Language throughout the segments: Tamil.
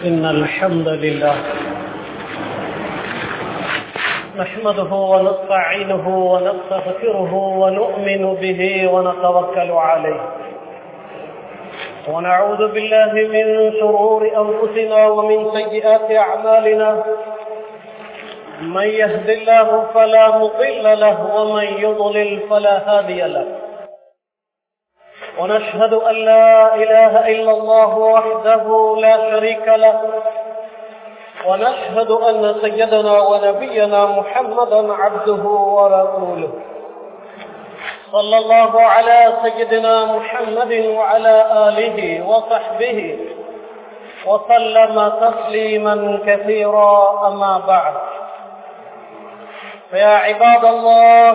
إن الحمد لله نحمده ونستعينه ونستغفره ونؤمن به ونتوكل عليه ونعوذ بالله من شرور أنفسنا ومن سيئات أعمالنا من يهد الله فلا مضل له ومن يضلل فلا هادي له ونشهد أن لا إله إلا الله وحده لا شريك له ونشهد أن سيدنا ونبينا محمدا عبده ورسوله صلى الله على سيدنا محمد وعلى آله وصحبه وسلم تسليما كثيرا أما بعد فيا عباد الله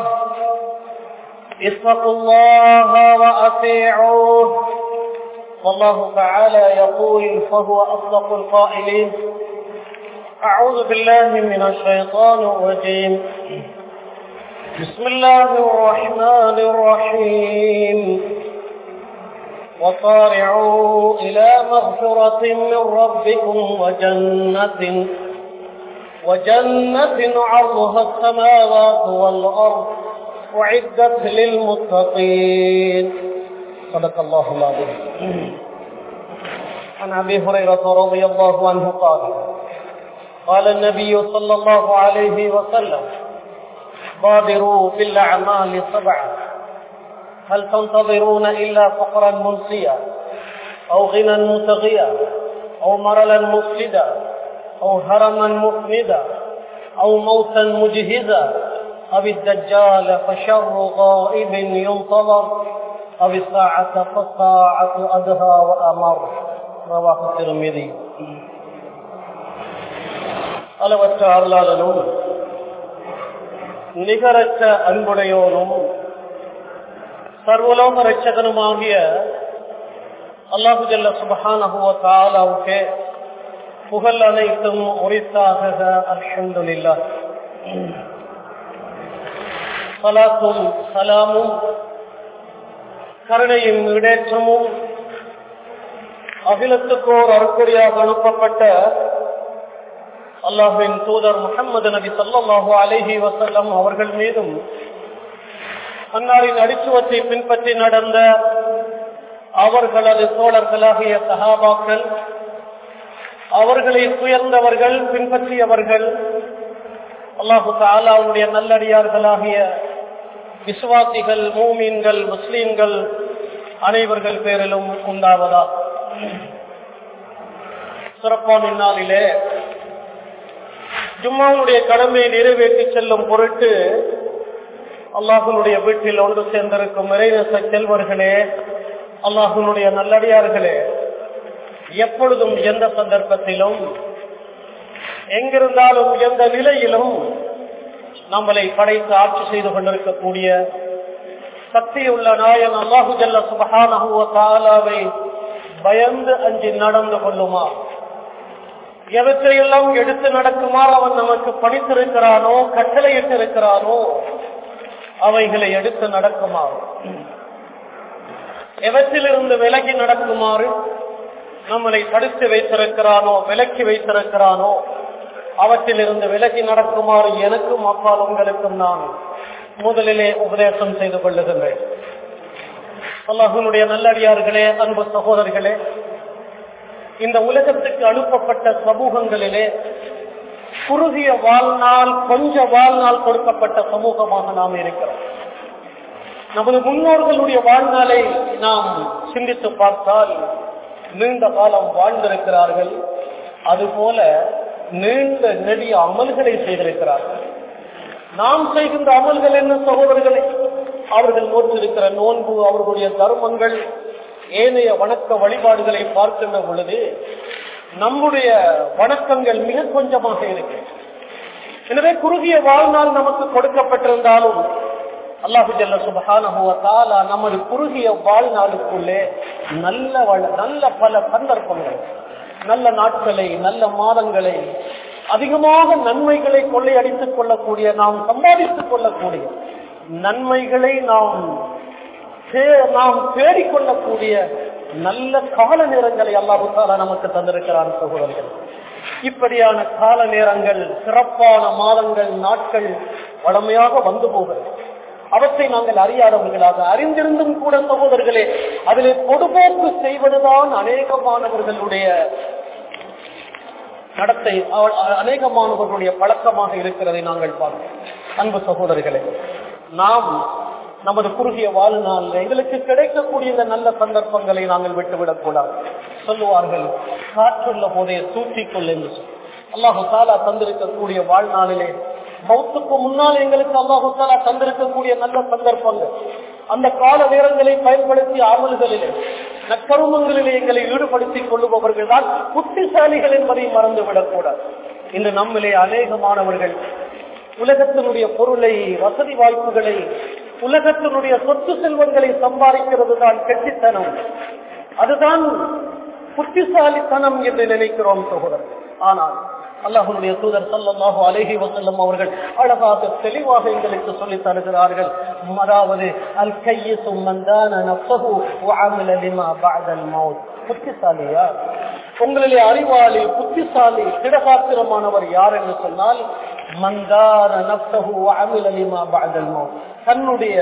اتقوا الله وأطيعوه والله تعالى يقول فهو أصدق القائلين أعوذ بالله من الشيطان الرجيم بسم الله الرحمن الرحيم وصارعوا إلى مغفرة من ربكم وجنة وجنة عرضها السماوات والأرض أعدت للمتقين صدق الله العظيم عن أبي هريرة رضي الله عنه قال قال النبي صلى الله عليه وسلم بادروا بالأعمال سبعة هل تنتظرون إلا فقرا منسيا أو غنى متغيا أو مرلا مفسدا أو هرما مفندا أو موتا مجهزا أو الدجال فشر غائب ينتظر أو الساعة فالساعة أدهى وأمر رواه الترمذي அளவற்ற அருளாளனும் நிகரற்ற அன்புடையோனும் சர்வலோக ரட்சகனுமாகிய அல்லாஹு ஜல்ல சுபஹானஹுவ தாலாவுக்கு புகழ் அனைத்தும் உரித்தாக அல்ஹம்துலில்லா சலாத்தும் சலாமும் கருணையும் இடேற்றமும் அகிலத்துக்கோர் அறுக்குறியாக அனுப்பப்பட்ட அல்லாஹின் தூதர் முகமது நபி சல்லாஹூ அலஹி வசல்லம் அவர்கள் மீதும் அன்னாரின் அடிச்சுவத்தை பின்பற்றி நடந்த அவர்களது தோழர்களாகிய சகாபாக்கள் அவர்களை துயர்ந்தவர்கள் பின்பற்றியவர்கள் அல்லாஹு தாலாவுடைய நல்லடியார்களாகிய விசுவாசிகள் மூமீன்கள் முஸ்லீம்கள் அனைவர்கள் பேரிலும் உண்டாவதா சிறப்பான நாளிலே ஜும்மாவுடைய கடமையை நிறைவேற்றி செல்லும் பொருட்டு அல்லாஹனுடைய வீட்டில் ஒன்று சேர்ந்திருக்கும் இறைநச செல்வர்களே அல்லாஹனுடைய நல்லடியார்களே எப்பொழுதும் எந்த சந்தர்ப்பத்திலும் எங்கிருந்தாலும் எந்த நிலையிலும் நம்மளை படைத்து ஆட்சி செய்து கொண்டிருக்கக்கூடிய சக்தியுள்ள நாயன் அல்லாஹு ஜல்ல சுபஹானவை பயந்து அஞ்சி நடந்து கொள்ளுமா எவற்றையெல்லாம் எடுத்து நடக்குமாறு அவன் நமக்கு பணித்திருக்கிறானோ கட்டளையிட்டு இருக்கிறானோ அவைகளை எடுத்து நடக்குமாறு எவற்றிலிருந்து விலகி நடக்குமாறு நம்மளை தடுத்து வைத்திருக்கிறானோ விலக்கி வைத்திருக்கிறானோ அவற்றிலிருந்து விலகி நடக்குமாறு எனக்கும் அப்பால் உங்களுக்கும் நான் முதலிலே உபதேசம் செய்து கொள்ளுகின்றேன் அல்லாஹனுடைய நல்லடியார்களே அன்பு சகோதரர்களே இந்த உலகத்துக்கு அனுப்பப்பட்ட சமூகங்களிலே குறுகிய வாழ்நாள் கொஞ்ச வாழ்நாள் கொடுக்கப்பட்ட சமூகமாக நாம் இருக்கிறோம் நமது முன்னோர்களுடைய வாழ்நாளை நாம் சிந்தித்து பார்த்தால் நீண்ட காலம் வாழ்ந்திருக்கிறார்கள் அதுபோல நீண்ட நெடிய அமல்களை செய்திருக்கிறார்கள் நாம் செய்கின்ற அமல்கள் என்ன சகோதரர்களே அவர்கள் நோற்றிருக்கிற நோன்பு அவர்களுடைய தர்மங்கள் ஏனைய வணக்க வழிபாடுகளை பார்க்கின்ற பொழுது நம்முடைய வணக்கங்கள் மிக கொஞ்சமாக இருக்கு எனவே குறுகிய வாழ்நாள் நமக்கு கொடுக்கப்பட்டிருந்தாலும் அல்லாஹு ஜல்ல சுபகான நமது குறுகிய வாழ்நாளுக்குள்ளே நல்ல நல்ல பல சந்தர்ப்பங்கள் நல்ல நாட்களை நல்ல மாதங்களை அதிகமாக நன்மைகளை கொள்ளையடித்துக் கொள்ளக்கூடிய நாம் சம்பாதித்துக் கொள்ளக்கூடிய நன்மைகளை நாம் தே- நாம் தேடிக்கொள்ளக்கூடிய நல்ல கால நேரங்களை அல்லாஹு தாலா நமக்கு தந்திருக்கிறான் சகோதரர்கள் இப்படியான கால நேரங்கள் சிறப்பான மாதங்கள் நாட்கள் வளமையாக வந்து போகிறது அவற்றை நாங்கள் அறியாதவர்களாக அறிந்திருந்தும் கூட சகோதரர்களே அதிலே பொதுபோக்கு செய்வதுதான் அநேகமானவர்களுடைய நடத்தை அவ- அநேகமானவர்களுடைய பழக்கமாக இருக்கிறதை நாங்கள் பார்க்கிறோம் அன்பு சகோதரர்களே நாம் நமது குறுகிய வாழ்நாள் எங்களுக்கு கிடைக்கக்கூடிய இந்த நல்ல சந்தர்ப்பங்களை நாங்கள் விட்டுவிடக் கூடாது சொல்லுவார்கள் காற்றுள்ள போதே தூற்றிக்கொள் என்று சொல்லி அல்லாஹு தாலா தந்திருக்கக்கூடிய வாழ்நாளிலே மௌத்துக்கு முன்னால் எங்களுக்கு அல்லாஹு தாலா தந்திருக்கக்கூடிய நல்ல சந்தர்ப்பங்கள் அந்த கால நேரங்களை பயன்படுத்தி அமல்களிலே நற்கருமங்களிலே எங்களை ஈடுபடுத்திக் கொள்ளுபவர்கள் தான் புத்திசாலிகள் என்பதை மறந்துவிடக் கூடாது இன்று நம்மிலே அநேகமானவர்கள் உலகத்தினுடைய பொருளை வசதி வாய்ப்புகளை உலகத்தினுடைய சொத்து செல்வங்களை சம்பாதிக்கிறது தான் கெட்டித்தனம் அதுதான் புத்திசாலித்தனம் என்று நினைக்கிறோம் சகோதரர் ஆனால் அல்லாஹுடைய தூதர் சல்லல்லாஹு அலைஹி வஸல்லம் அவர்கள் அழகாக தெளிவாக எங்களுக்கு சொல்லி தருகிறார்கள் அதாவது அல் கையசு மந்தான நஃப்ஸஹு வஅமல லிமா பஅதல் மௌத் புத்திசாலியா உங்களிலே அறிவாளி புத்திசாலி திடகாத்திரமானவர் யார் என்று சொன்னால் மந்தான நஃப்ஸஹு வஅமல லிமா பஅதல் மௌத் தன்னுடைய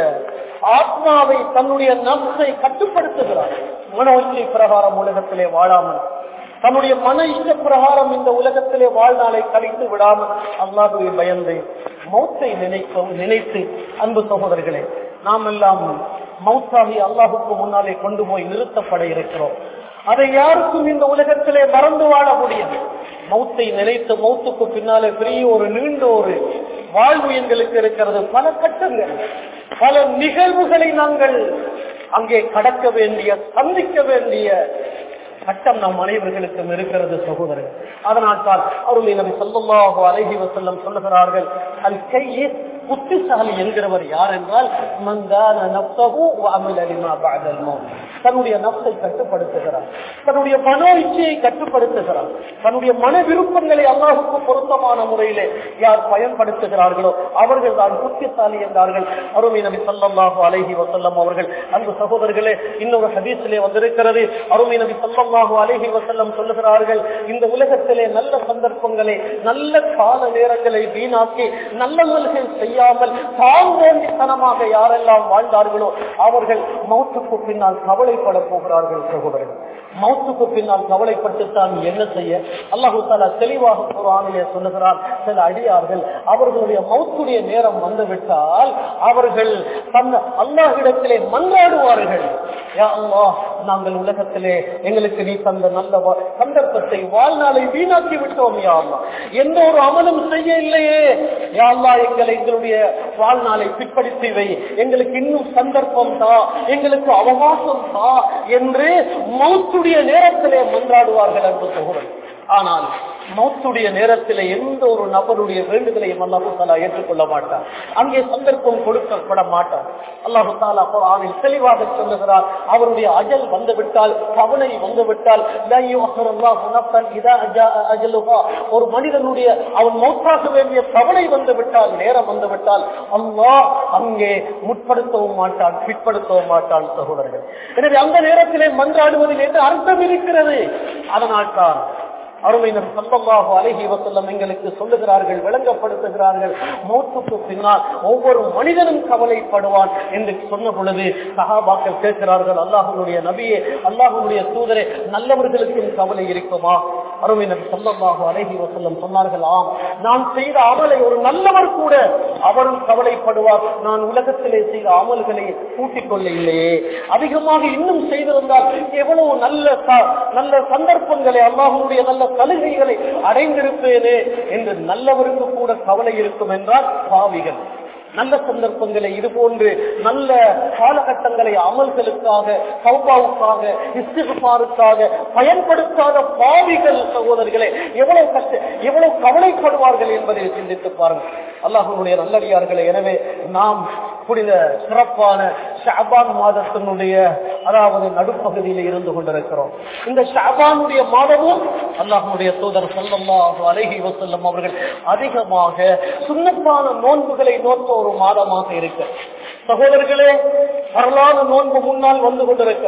ஆத்மாவை தன்னுடைய நப்சை கட்டுப்படுத்துகிறார் மன உச்சை பிரகாரம் உலகத்திலே வாழாமல் தன்னுடைய மன இஷ்ட பிரகாரம் இந்த உலகத்திலே வாழ்நாளை கழித்து விடாமல் அல்லாஹுவை பயந்து மௌத்தை நினைக்க நினைத்து அன்பு சகோதரர்களே நாம் எல்லாம் மௌத்தாகி அல்லாஹுக்கு முன்னாலே கொண்டு போய் நிறுத்தப்பட இருக்கிறோம் அதை யாருக்கும் இந்த உலகத்திலே மறந்து வாழ முடியும் மௌத்தை நினைத்து மௌத்துக்கு பின்னாலே பெரிய ஒரு நீண்ட ஒரு வாழ்வு எங்களுக்கு இருக்கிறது பல கட்டங்கள் பல நிகழ்வுகளை நாங்கள் அங்கே கடக்க வேண்டிய சந்திக்க வேண்டிய கட்டம் நம் அனைவர்களுக்கும் இருக்கிறது சகோதரர் அதனால் தான் அருமை நபி சொல்லமாக அழகி வசல்லம் சொல்லுகிறார்கள் அல் கையே புத்திசாலி என்கிறவர் யார் என்றால் மந்தான நப்சஹு வ அமில லிமா பஅதல் மௌத் தன்னுடைய நப்சை கட்டுப்படுத்துகிறார் தன்னுடைய மனோ இச்சையை கட்டுப்படுத்துகிறார் தன்னுடைய மன விருப்பங்களை அல்லாஹுக்கு பொருத்தமான முறையிலே யார் பயன்படுத்துகிறார்களோ அவர்கள் தான் புத்திசாலி என்றார்கள் அருமை நபி ஸல்லல்லாஹு அலைஹி வஸல்லம் அவர்கள் அன்பு சகோதரர்களே இன்னொரு ஹதீஸிலே வந்திருக்கிறது அருமை நபி ஸல்லல்லாஹு அலைஹி வஸல்லம் சொல்லுகிறார்கள் இந்த உலகத்திலே நல்ல சந்தர்ப்பங்களை நல்ல கால நேரங்களை வீணாக்கி நல்லவர்கள் செய்யாமல் தாங்கோண்டித்தனமாக யாரெல்லாம் வாழ்ந்தார்களோ அவர்கள் மௌத்துக்கு பின்னால் கவலைப்பட போகிறார்கள் சகோதரர்கள் மௌத்துக்கு பின்னால் கவலைப்பட்டுத்தான் என்ன செய்ய அல்லாஹு தாலா தெளிவாக குரானிலே சொல்லுகிறார் சில அடியார்கள் அவர்களுடைய மௌத்துடைய நேரம் வந்துவிட்டால் அவர்கள் தன்ன அல்லாஹிடத்திலே மன்றாடுவார்கள் யா அல்லாஹ் நாங்கள் உலகத்திலே எங்களுக்கு நீ தந்த நல்ல வா- சந்தர்ப்பத்தை வாழ்நாளை வீணாக்கி விட்டோம் யா அல்லாஹ் எந்த ஒரு அமலும் செய்ய இல்லையே யா அல்லாஹ் எங்களை எங்களுடைய வாழ்நாளை பிற்படுத்தி வை எங்களுக்கு இன்னும் சந்தர்ப்பம் தா எங்களுக்கு அவகாசம் தா என்று மௌத்துடைய நேரத்திலே மன்றாடுவார்கள் என்று சொல்கிறேன் ஆனால் மௌத்துடைய நேரத்தில் எந்த ஒரு நபருடைய வேண்டுதலையும் அல்லாஹு தாலா ஏற்றுக்கொள்ள மாட்டார் அங்கே சந்தர்ப்பம் கொடுக்கப்பட மாட்டார் அல்லாஹு தாலா குர்ஆனில் தெளிவாக சொல்லுகிறார் அவருடைய அஜல் வந்துவிட்டால் கவலை வந்துவிட்டால் லா யுஅkhirullahu நஃப்ஸன் இதா ஜாஅ அஜலுஹா ஒரு மனிதனுடைய அவன் மௌத்தாக வேண்டிய கவலை வந்துவிட்டால் நேரம் வந்துவிட்டால் அல்லாஹ் அங்கே முற்படுத்தவும் மாட்டான் பிற்படுத்தவும் மாட்டான் சகோதரர்கள் எனவே அந்த நேரத்திலே மன்றாடுவதில் என்று அர்த்தம் இருக்கிறது அதனால் தான் அருமை நபி ஸல்லல்லாஹு அலைஹி வஸல்லம் எங்களுக்கு சொல்லுகிறார்கள் விளங்கப்படுத்துகிறார்கள் மௌத்துக்கு பின்னால் ஒவ்வொரு மனிதனும் கவலைப்படுவான் என்று சொன்ன பொழுது சஹாபாக்கள் கேட்கிறார்கள் அல்லாஹ்வுடைய நபியே அல்லாஹ்வுடைய தூதரே நல்லவர்களுக்கும் கவலை இருக்குமா அருமை நபி ஸல்லல்லாஹு அலைஹி வஸல்லம் சொன்னார்கள் ஆம் நான் செய்த அமலை ஒரு நல்லவர் கூட அவரும் கவலைப்படுவார் நான் உலகத்திலே செய்த அமல்களை கூட்டிக் கொள்ள இல்லையே அதிகமாக இன்னும் செய்திருந்தால் எவ்வளவு நல்ல ச- நல்ல சந்தர்ப்பங்களை அல்லாஹனுடைய நல்ல சலுகைகளை அடைந்திருப்பேனே என்று நல்லவருக்கு கூட கவலை இருக்கும் என்றால் பாவிகள் நல்ல சந்தர்ப்பங்களை இது போன்று நல்ல காலகட்டங்களை அமல்களுக்காக சௌபாவுக்காக இஸ்திகுமாருக்காக பயன்படுத்தாத பாவிகள் சகோதரர்களே எவ்வளவு கஷ்ட எவ்வளவு கவலைப்படுவார்கள் என்பதை சிந்தித்து பாருங்கள் அல்லாஹனுடைய நல்லடியார்களே எனவே நாம் புனித சிறப்பான ஷாபான் மாதத்தினுடைய அதாவது நடுப்பகுதியில் இருந்து கொண்டிருக்கிறோம் இந்த ஷாபானுடைய மாதமும் அல்லாஹனுடைய தூதர் சொல்லல்லாஹு அலைஹி வஸல்லம் அவர்கள் அதிகமாக சுண்ணப்பான நோன்புகளை நோக்க ஒரு மாதமாக இருக்கு சகோதரர்களே வரலாறு நோன்பு முன்னால் வந்து கொண்டிருக்கிறது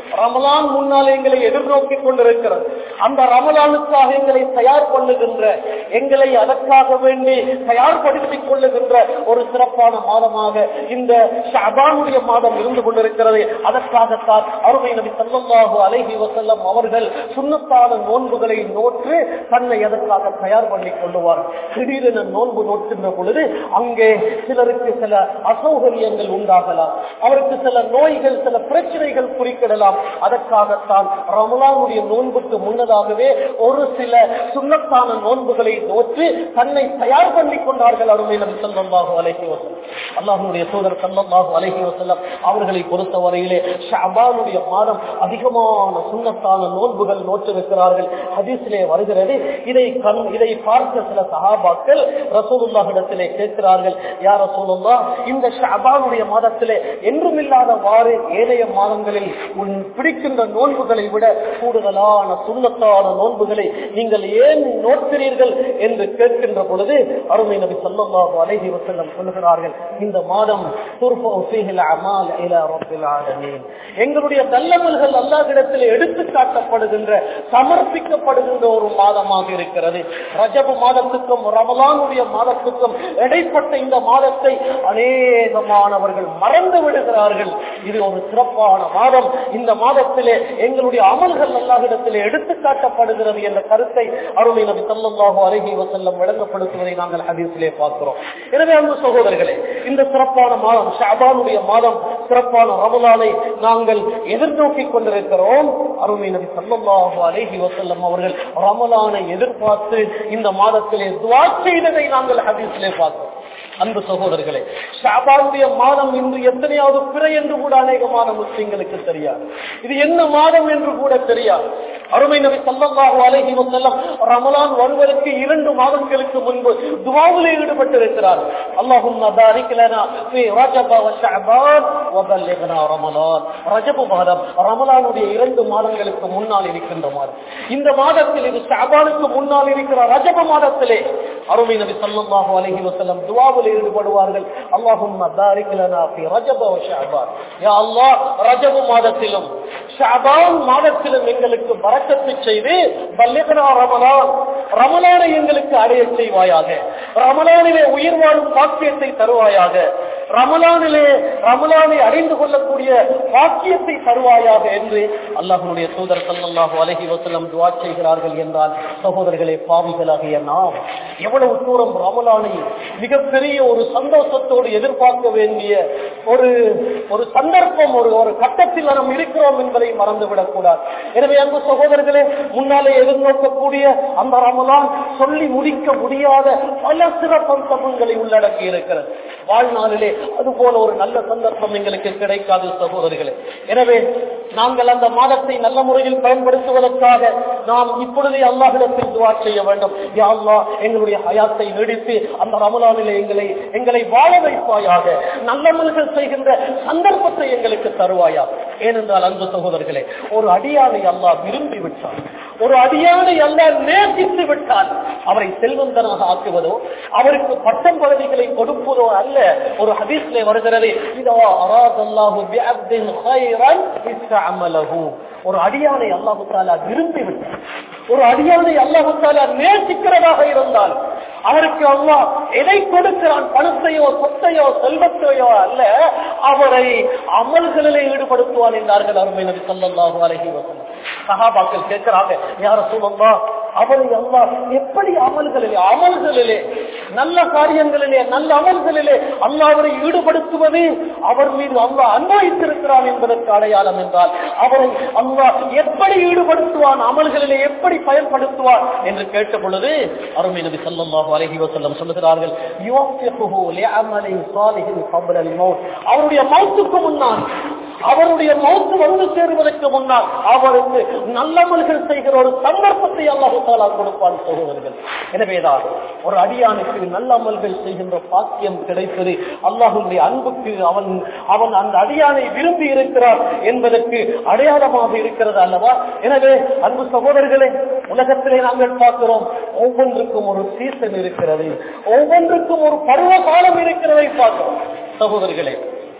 ரமலான் முன்னால் எங்களை எதிர்நோக்கி கொண்டிருக்கிறது அந்த ரமலானுக்காக எங்களை தயார் பண்ணுகின்ற எங்களை அதற்காக வேண்டி தயார்படுத்திக் கொள்ளுகின்ற ஒரு சிறப்பான மாதமாக இந்த ஷபானுடைய மாதம் இருந்து கொண்டிருக்கிறது அதற்காகத்தான் அருமை நபி சல்லல்லாஹு அலைஹி வசல்லம் அவர்கள் சுண்ணத்தான நோன்புகளை நோற்று தன்னை அதற்காக தயார் பண்ணி கொள்ளுவார் திடீரென நோன்பு நோக்கின்ற பொழுது அங்கே சிலருக்கு சில அசௌகரியங்கள் உண்டாகலாம் அவருக்கு சில நோய்கள் சில பிரச்சனைகள் குறிக்கிடலாம் அதற்காகத்தான் ரமலானுடைய நோன்புக்கு முன்னதாகவே ஒரு சில சுண்ணத்தான நோன்புகளை நோற்று தன்னை தயார் பண்ணி கொண்டார்கள் அருமை நபி ஸல்லல்லாஹு அலைஹி வஸல்லம் அல்லாஹ்வுடைய தூதர் ஸல்லல்லாஹு அலைஹி வஸல்லம் அவர்களை பொறுத்தவரையிலே ஷஅபானுடைய மாதம் அதிகமான சுண்ணத்தான நோன்புகள் நோற்றிருக்கிறார்கள் ஹதீஸிலே வருகிறது இதை கண் இதை பார்த்த சில சஹாபாக்கள் ரசூலுல்லாஹிடத்திலே கேட்கிறார்கள் யார் ரசூலுல்லாஹ் இந்த ஷஅபானுடைய மாதத்திலே என்றுமில்லாதவாறு ஏனைய மாதங்களில் உன் பிடிக்கின்ற நோன்புகளை விட கூடுதலான சுண்ணத்தான நோன்புகளை நீங்கள் ஏன் நோக்கிறீர்கள் என்று கேட்கின்ற பொழுது அருமை நபி ஸல்லல்லாஹு அலைஹி வஸல்லம் சொல்கிறார்கள் இந்த மாதம் துர்ஃபஉ ஃபீஹில் அமால் இலா ரப்பில் ஆலமீன் எங்களுடைய நல்லமல்கள் அல்லாஹ்விடத்தில் எடுத்து காட்டப்படுகின்ற சமர்ப்பிக்கப்படுகின்ற ஒரு மாதமாக இருக்கிறது ரஜபு மாதத்துக்கும் ரமலானுடைய மாதத்துக்கும் இடைப்பட்ட இந்த மாதத்தை அநேகமானவர்கள் மறந்து விடுகிறார்கள் இது ஒரு சிறப்பான மாதம் இந்த மாதத்திலே எங்களுடைய அமல்கள் அல்லாஹ்விடத்திலே எடுத்து காட்டப்படுகிறது என்ற கருத்தை அருமை நபி ஸல்லல்லாஹு அலைஹி வஸல்லம் விளங்கப்படுத்துவதை நாங்கள் ஹதீஸிலே பார்க்கிறோம் எனவே அன்பு சகோதரர்களே இந்த சிறப்பான மாதம் ஷாபானுடைய மாதம் சிறப்பான ரமலானை நாங்கள் எதிர்நோக்கி கொண்டிருக்கிறோம் அருமை நபி ஸல்லல்லாஹு அலைஹி வஸல்லம் அவர்கள் ரமலானை எதிர்பார்த்து இந்த மாதத்திலே துஆ செய்ததை நாங்கள் ஹதீஸிலே பார்த்தோம் அன்பு சகோதரர்களே ஷாபானுடைய மாதம் இன்று எத்தனையாவது பிறை என்று கூட அநேகமான முஸ்லிம்களுக்கு தெரியாது இது என்ன மாதம் என்று கூட தெரியாது அருமை நபி ஸல்லல்லாஹு அலைஹி வஸல்லம் ரமலான் வருவதற்கு இரண்டு மாதங்களுக்கு முன்பு துஆவிலே ஈடுபட்டிருக்கிறார் அல்லாஹும்ம பாரிக் லனா ஃபீ ரஜப வ ஷஅபான் வ பல்லிக்னா ரமலான் ரஜப மாதம் ரமலானுடைய இரண்டு மாதங்களுக்கு முன்னால் இருக்கின்ற மாதம் இந்த மாதத்தில் இது ஷஅபானுக்கு முன்னால் இருக்கிற ரஜப மாதத்திலே அருமை நபி ஸல்லல்லாஹு அலைஹி வஸல்லம் துஆவில் ஈடுபடுவார்கள் அல்லாஹும்ம பாரிக் லனா ஃபீ ரஜப வ ஷஅபான் யா அல்லாஹ் ரஜப மாதத்திலும் ஷஅபான் மாதத்திலும் எங்களுக்கு பரக்கத்து செய்து பல்லிகனா ரமலான் ரமலானை எங்களுக்கு அடைய செய்வாயாக ரமலானிலே உயிர் வாழும் பாக்கியத்தை தருவாயாக ரமலானிலே ரமலானை அடைந்து கொள்ளக்கூடிய பாக்கியத்தை தருவாயாக என்று அல்லாஹனுடைய தூதர் சல்லாஹூ அலஹி வசலம் துவா செய்கிறார்கள் என்றால் சகோதரர்களே பாவிகளாகிய நாம் எவ்வளவு தூரம் ரமலானை மிகப்பெரிய ஒரு சந்தோஷத்தோடு எதிர்பார்க்க வேண்டிய ஒரு ஒரு சந்தர்ப்பம் ஒரு ஒரு கட்டத்தில் நாம் இருக்கிறோம் என்பதை மறந்துவிடக் கூடாது எனவே அன்பு சகோதரர்களே முன்னாலே எதிர்நோக்கக்கூடிய அந்த ரமலான் சொல்லி முடிக்க முடியாத பல சிறப்பம்சங்களை உள்ளடக்கி இருக்கிறது வாழ்நாளிலே அது போல ஒரு நல்ல சந்தர்ப்பம் எங்களுக்கு கிடைக்காது சகோதரிகளே எனவே நாங்கள் அந்த மாதத்தை நல்ல முறையில் பயன்படுத்துவதற்காக நாம் இப்பொழுதே அல்லாஹிடத்தில் துவா செய்ய வேண்டும் யா அல்லாஹ் எங்களுடைய ஹயாத்தை நீடித்து அந்த ரமலானிலே எங்களை எங்களை வாழ வைப்பாயாக நல்லமல்கள் செய்கின்ற சந்தர்ப்பத்தை எங்களுக்கு தருவாயா ஏனென்றால் அன்பு சகோதரர்களே ஒரு அடியானை அல்லாஹ் விரும்பி விட்டான் ஒரு அடியானை அல்ல நேசித்து விட்டால் அவரை செல்வந்தனாக ஆக்குவதோ அவருக்கு பட்டம் பதவிகளை கொடுப்பதோ அல்ல ஒரு ஹதீஸ்ல வருகிறது இதோ அராதல்லாஹு பிஅப்தின் கைரன் இஸ்தஅமலஹு ஒரு அடியானை அல்லாஹு தாலா விரும்பி விட்டார் ஒரு அடியானை அல்லாஹு தாலா நேசிக்கிறதாக இருந்தால் அவருக்கு அல்லாஹ் எதை கொடுக்கிறான் பணத்தையோ சொத்தையோ செல்வத்தையோ அல்ல அவரை அமல்களிலே ஈடுபடுத்துவான் என்றார்கள் அருமை நபி ஸல்லல்லாஹு அலைஹி வஸல்லம் சஹாபாக்கள் கேட்கிறாங்க யார சொல்லா அவரை அல்லா எப்படி அமல்களிலே அமல்களிலே நல்ல காரியங்களிலே நல்ல அமல்களிலே அல்லாவரை ஈடுபடுத்துவது அவர் மீது அல்லா அன்பாய்த்திருக்கிறான் என்பதற்கு அடையாளம் என்றால் அவரை அல்லா எப்படி ஈடுபடுத்துவான் அமல்களிலே எப்படி பயன்படுத்துவான் என்று கேட்ட பொழுது அருமை நபி ஸல்லல்லாஹு அலைஹி வஸல்லம் சொல்லுகிறார்கள் யுவஃபிகுஹு லிஅமலின் சாலிஹின் கப்ல அல்-மௌத் அவருடைய மௌத்துக்கு முன்னால் அவருடைய மௌத்து வந்து சேருவதற்கு முன்னால் அவருக்கு நல்லமல்கள் செய்கிற ஒரு சந்தர்ப்பத்தை அல்லாஹு தாலா கொடுப்பான் சகோதரர்கள் எனவேதான் ஒரு அடியானுக்கு நல்லமல்கள் செய்கின்ற பாக்கியம் கிடைப்பது அல்லாஹுடைய அன்புக்கு அவன் அவன் அந்த அடியானை விரும்பி இருக்கிறார் என்பதற்கு அடையாளமாக இருக்கிறது அல்லவா எனவே அன்பு சகோதரர்களே உலகத்திலே நாங்கள் பார்க்கிறோம் ஒவ்வொன்றுக்கும் ஒரு சீசன் இருக்கிறது ஒவ்வொன்றுக்கும் ஒரு பருவ காலம் இருக்கிறதை பார்க்கிறோம் சகோதரர்களே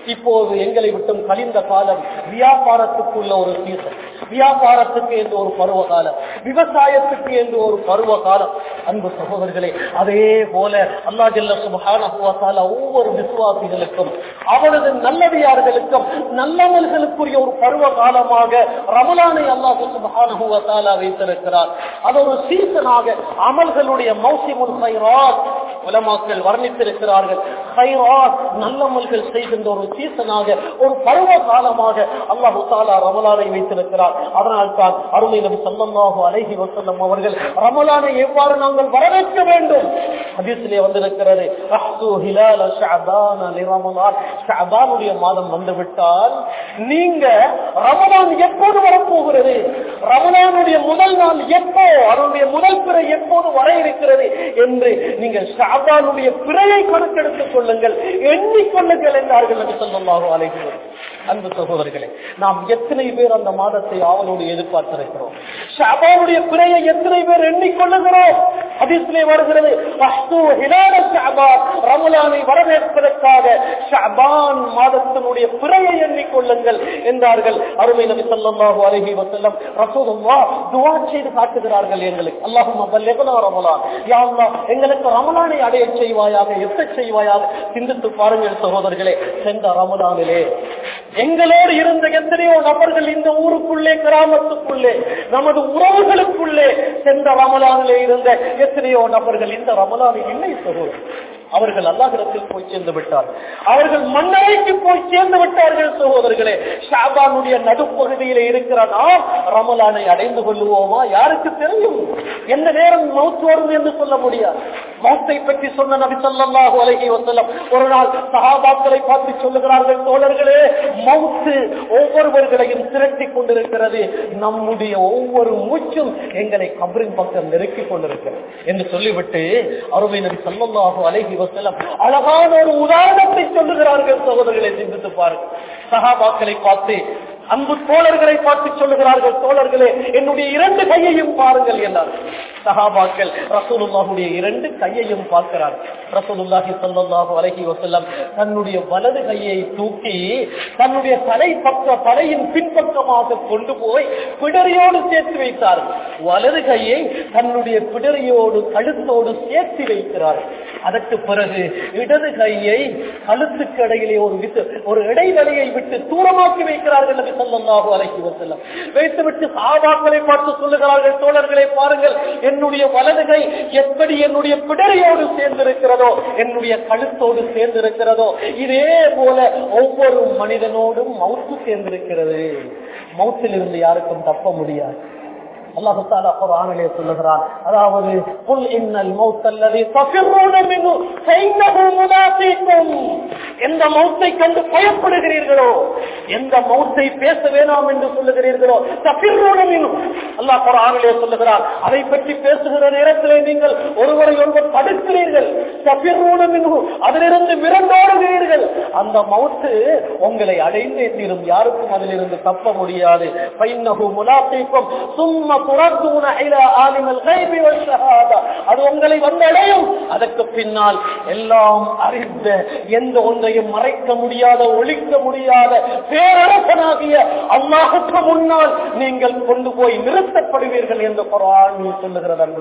இப்போது எங்களை விட்டும் கழிந்த காலம் வியாபாரத்துக்குள்ள ஒரு சீசன் வியாபாரத்துக்கு என்று ஒரு பருவ காலம் விவசாயத்துக்கு என்று ஒரு பருவ காலம் அன்பு சகோதரர்களே அதே போல அல்லா ஜல்ல சுபகான ஒவ்வொரு விசுவாசிகளுக்கும் அவனது நல்லடியார்களுக்கும் நல்லவர்களுக்குரிய ஒரு பருவ காலமாக ரமலானை அல்லாஹு சுபகான வைத்திருக்கிறார் அது ஒரு சீசனாக அமல்களுடைய மௌசிமுல் ஹைராத் உலமாக்கள் வர்ணித்திருக்கிறார்கள் ஹைராத் நல்லமல்கள் செய்கின்ற ஒரு சீசனாக ஒரு பருவ காலமாக அல்லாஹு தாலா ரமலானை வைத்திருக்கிறார் அதனால் தான் அருமை நபி சல்லல்லாஹு அலைஹி வஸல்லம் அவர்கள் ரமலானை எவ்வாறு நாங்கள் வரவேற்க வேண்டும் ஹதீஸிலே வந்திருக்கிறது ரஹ்து ஹிலால ஷஅபான லிரமலான் ஷஅபானுடைய மாதம் வந்துவிட்டால் நீங்க ரமலான் எப்போது வரப்போகிறது ரமலானுடைய முதல் நாள் எப்போ அதனுடைய முதல் பிறை எப்போது வர இருக்கிறது என்று நீங்கள் ஷாபானுடைய பிறையை கணக்கெடுத்துக் கொள்ளுங்கள் எண்ணிக்கொள்ளுங்கள் என்றார்கள் நபி ஸல்லல்லாஹு அலைஹி வஸல்லம் அன்பு சகோதரர்களே நாம் எத்தனை பேர் அந்த மாதத்தை ஆவலோடு எதிர்பார்த்திருக்கிறோம் ஷாபானுடைய பிறையை எத்தனை பேர் எண்ணிக்கொள்ளுகிறோம் ஹதீஸ்லே வருகிறது ரஹ்து ஹிலால ஷஅபான் ரமலானை வரவேற்பதற்காக ஷஅபான் மாதத்தினுடைய பிறையை எண்ணிக்கொள்ளுங்கள் என்றார்கள் அருமை நபி ஸல்லல்லாஹு அலைஹி வஸல்லம் ரசூலுல்லாஹ் துஆ செய்து காட்டுகிறார்கள் எங்களுக்கு அல்லாஹும்ம பல்லிக்னா ரமலான் யா அல்லாஹ் எங்களுக்கு ரமலானை அடைய செய்வாயாக எத்த செய்வாயாக சிந்தித்து பாருங்கள் சகோதரர்களே சென்ற ரமலானிலே எங்களோடு இருந்த எத்தனையோ நபர்கள் இந்த ஊருக்குள்ளே கிராமத்துக்குள்ளே நமது உறவுகளுக்குள்ளே சென்ற ரமலானிலே இருந்த எத்தனையோ நபர்கள் இந்த ரமலானில் இல்லை சகோதரர் அவர்கள் அல்லாஹிடத்தில் போய் சேர்ந்து விட்டார் அவர்கள் மன்னரைக்கு போய் சேர்ந்து விட்டார்கள் சகோதரர்களே ஷாபானுடைய நடுப்பகுதியில இருக்கிற நாம் ரமலானை அடைந்து கொள்ளுவோமா யாருக்கு தெரியும் எந்த நேரம் மவுத் வரும் என்று சொல்ல முடியாது மௌத்தை பற்றி சொன்ன நபி ஸல்லல்லாஹு அலைஹி வஸல்லம் ஒரு நாள் சஹாபாக்களை பார்த்து சொல்லுகிறார்கள் தோழர்களே மவுத்து ஒவ்வொருவர்களையும் திரட்டி கொண்டிருக்கிறது நம்முடைய ஒவ்வொரு மூச்சும் எங்களை கபரின் பக்கம் நெருக்கிக் கொண்டிருக்கிறது என்று சொல்லிவிட்டு அருமை நபி ஸல்லல்லாஹு அலைஹி வஸல்லம் அழகான ஒரு உதாரணத்தை சொல்லுகிறார்கள் சகோதரர்களை சிந்தித்து பாருங்கள் சஹாபாக்களை பார்த்து அன்பு தோழர்களை பார்த்து சொல்லுகிறார்கள் தோழர்களே என்னுடைய இரண்டு கையையும் பாருங்கள் என்றார் சஹாபாக்கள் ரசூலுல்லாஹுடைய இரண்டு கையையும் பார்க்கிறார் ரசூலுல்லாஹி ஸல்லல்லாஹு அலைஹி வஸல்லம் தன்னுடைய வலது கையை தூக்கி தன்னுடைய தலை பக்க தலையின் பின்பக்கமாக கொண்டு போய் பிடரியோடு சேர்த்து வைத்தார் வலது கையை தன்னுடைய பிடரியோடு கழுத்தோடு சேர்த்து வைக்கிறார் அதற்கு பிறகு இடது கையை கழுத்துக்கு இடையிலே ஒரு விட்டு ஒரு இடைவெளியை விட்டு தூரமாக்கி வைக்கிறார்கள் நபி ஸல்லல்லாஹு அலைஹி வஸல்லம் வைத்துவிட்டு சஹாபாக்களை பார்த்து சொல்லுகிறார்கள் தோழர்களை பாருங்கள் என்னுடைய வலது கை எப்படி என்னுடைய பிடரியோடு சேர்ந்திருக்கிறதோ என்னுடைய கழுத்தோடு சேர்ந்திருக்கிறதோ இதே போல ஒவ்வொரு மனிதனோடும் மவுத்து சேர்ந்திருக்கிறது மவுத்திலிருந்து யாருக்கும் தப்ப முடியாது அல்லாஹு தாலா குர்ஆனிலே சொல்லுகிறான் அதாவது குல் இன்னல் மௌத் அல்லதி தஃபிரூன மின்ஹு ஃபைன்னஹு முலாகீக்கும் எந்த மௌத்தை கண்டு பயப்படுகிறீர்களோ எந்த மௌத்தை பேச வேணாம் என்று சொல்லுகிறீர்களோ தஃபிரூன மின்ஹு அல்லாஹ் குர்ஆனிலே சொல்லுகிறான் அதை பற்றி பேசுகிற நேரத்திலே நீங்கள் ஒருவரை ஒருவர் தடுக்கிறீர்கள் தஃபிரூன மின்ஹு அதிலிருந்து விரண்டோடுகிறீர்கள் அந்த மௌத்து உங்களை அடைந்தே தீரும் யாருக்கும் அதிலிருந்து தப்ப முடியாது ஃபைன்னஹு முலாகீக்கும் சும்ம துரத்துன இலா ஆலிமல் கைபி வஷ்ஷஹாதா அது உங்களை வந்தடையும் அதற்கு பின்னால் எல்லாம் அறிந்த எந்த ஒன்றையும் மறைக்க முடியாத ஒழிக்க முடியாத பேரரசனாகிய அல்லாஹுக்கு முன்னால் நீங்கள் கொண்டு போய் நிறுத்தப்படுவீர்கள் என்று குரான் சொல்லுகிறது அன்பு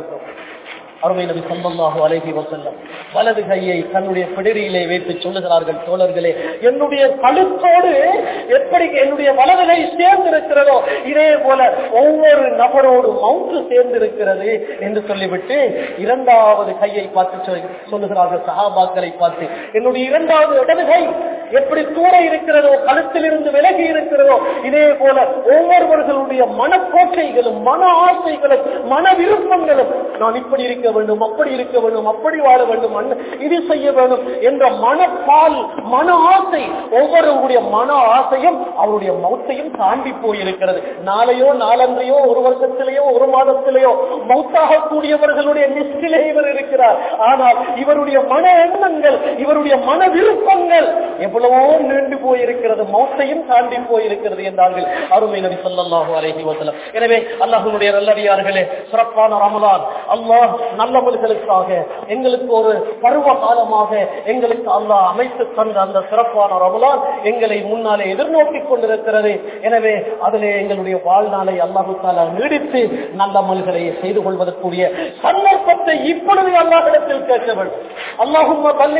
அருமை நபி சல்லல்லாஹு அலைஹி வஸல்லம் வலது கையை தன்னுடைய பிடரியிலே வைத்து சொல்லுகிறார்கள் தோழர்களே என்னுடைய கழுத்தோடு எப்படி என்னுடைய வலது கை சேர்ந்திருக்கிறதோ இதே போல ஒவ்வொரு நபரோடு மவுத்து சேர்ந்திருக்கிறது என்று சொல்லிவிட்டு இரண்டாவது கையை பார்த்து சொல்- சொல்லுகிறார்கள் சஹாபாக்களை பார்த்து என்னுடைய இரண்டாவது இடது கை எப்படி தூர இருக்கிறதோ கழுத்தில் இருந்து விலகி இருக்கிறதோ இதே போல ஒவ்வொருவர்களுடைய மனக்கோட்டைகளும் மன ஆசைகளும் மன விருப்பங்களும் நான் இப்படி இருக்க வேண்டும் அப்படி இருக்க வேண்டும் அப்படி வாழ வேண்டும் அண்ண- இது செய்ய வேண்டும் என்ற மனப்பால் மன ஆசை ஒவ்வொருவருடைய மன ஆசையும் அவருடைய மௌத்தையும் தாண்டி போயிருக்கிறது நாளையோ நாளன்றையோ ஒரு வருஷத்திலேயோ ஒரு மாதத்திலேயோ மௌத்தாக கூடியவர்களுடைய லிஸ்டிலே இவர் இருக்கிறார் ஆனால் இவருடைய மன எண்ணங்கள் இவருடைய மன விருப்பங்கள் எவ்வளவோ நீண்டு போயிருக்கிறது மௌத்தையும் தாண்டி போயிருக்கிறது என்றார்கள் அருமை நபி ஸல்லல்லாஹு அலைஹி வஸல்லம் எனவே அல்லாஹ்வுடைய நல்லடியார்களே சிறப்பான ரமலான் அல்லாஹ் நல்லவர்களுக்காக எங்களுக்கு ஒரு பருவ காலமாக எங்களுக்கு அல்லாஹ் அமைத்து தந்த அந்த சிறப்பான ரமலான் எங்களை முன்னாலே எதிர்நோக்கி கொண்டிருக்கிறது எனவே அதிலே எங்களுடைய வாழ்நாளை அல்லாஹு தாலா நீடித்து நல்லமல்களை செய்து கொள்வதற்குரிய சந்தர்ப்பத்தை இப்பொழுது அல்லாஹிடத்தில் கேட்க வேண்டும் அல்லாஹும்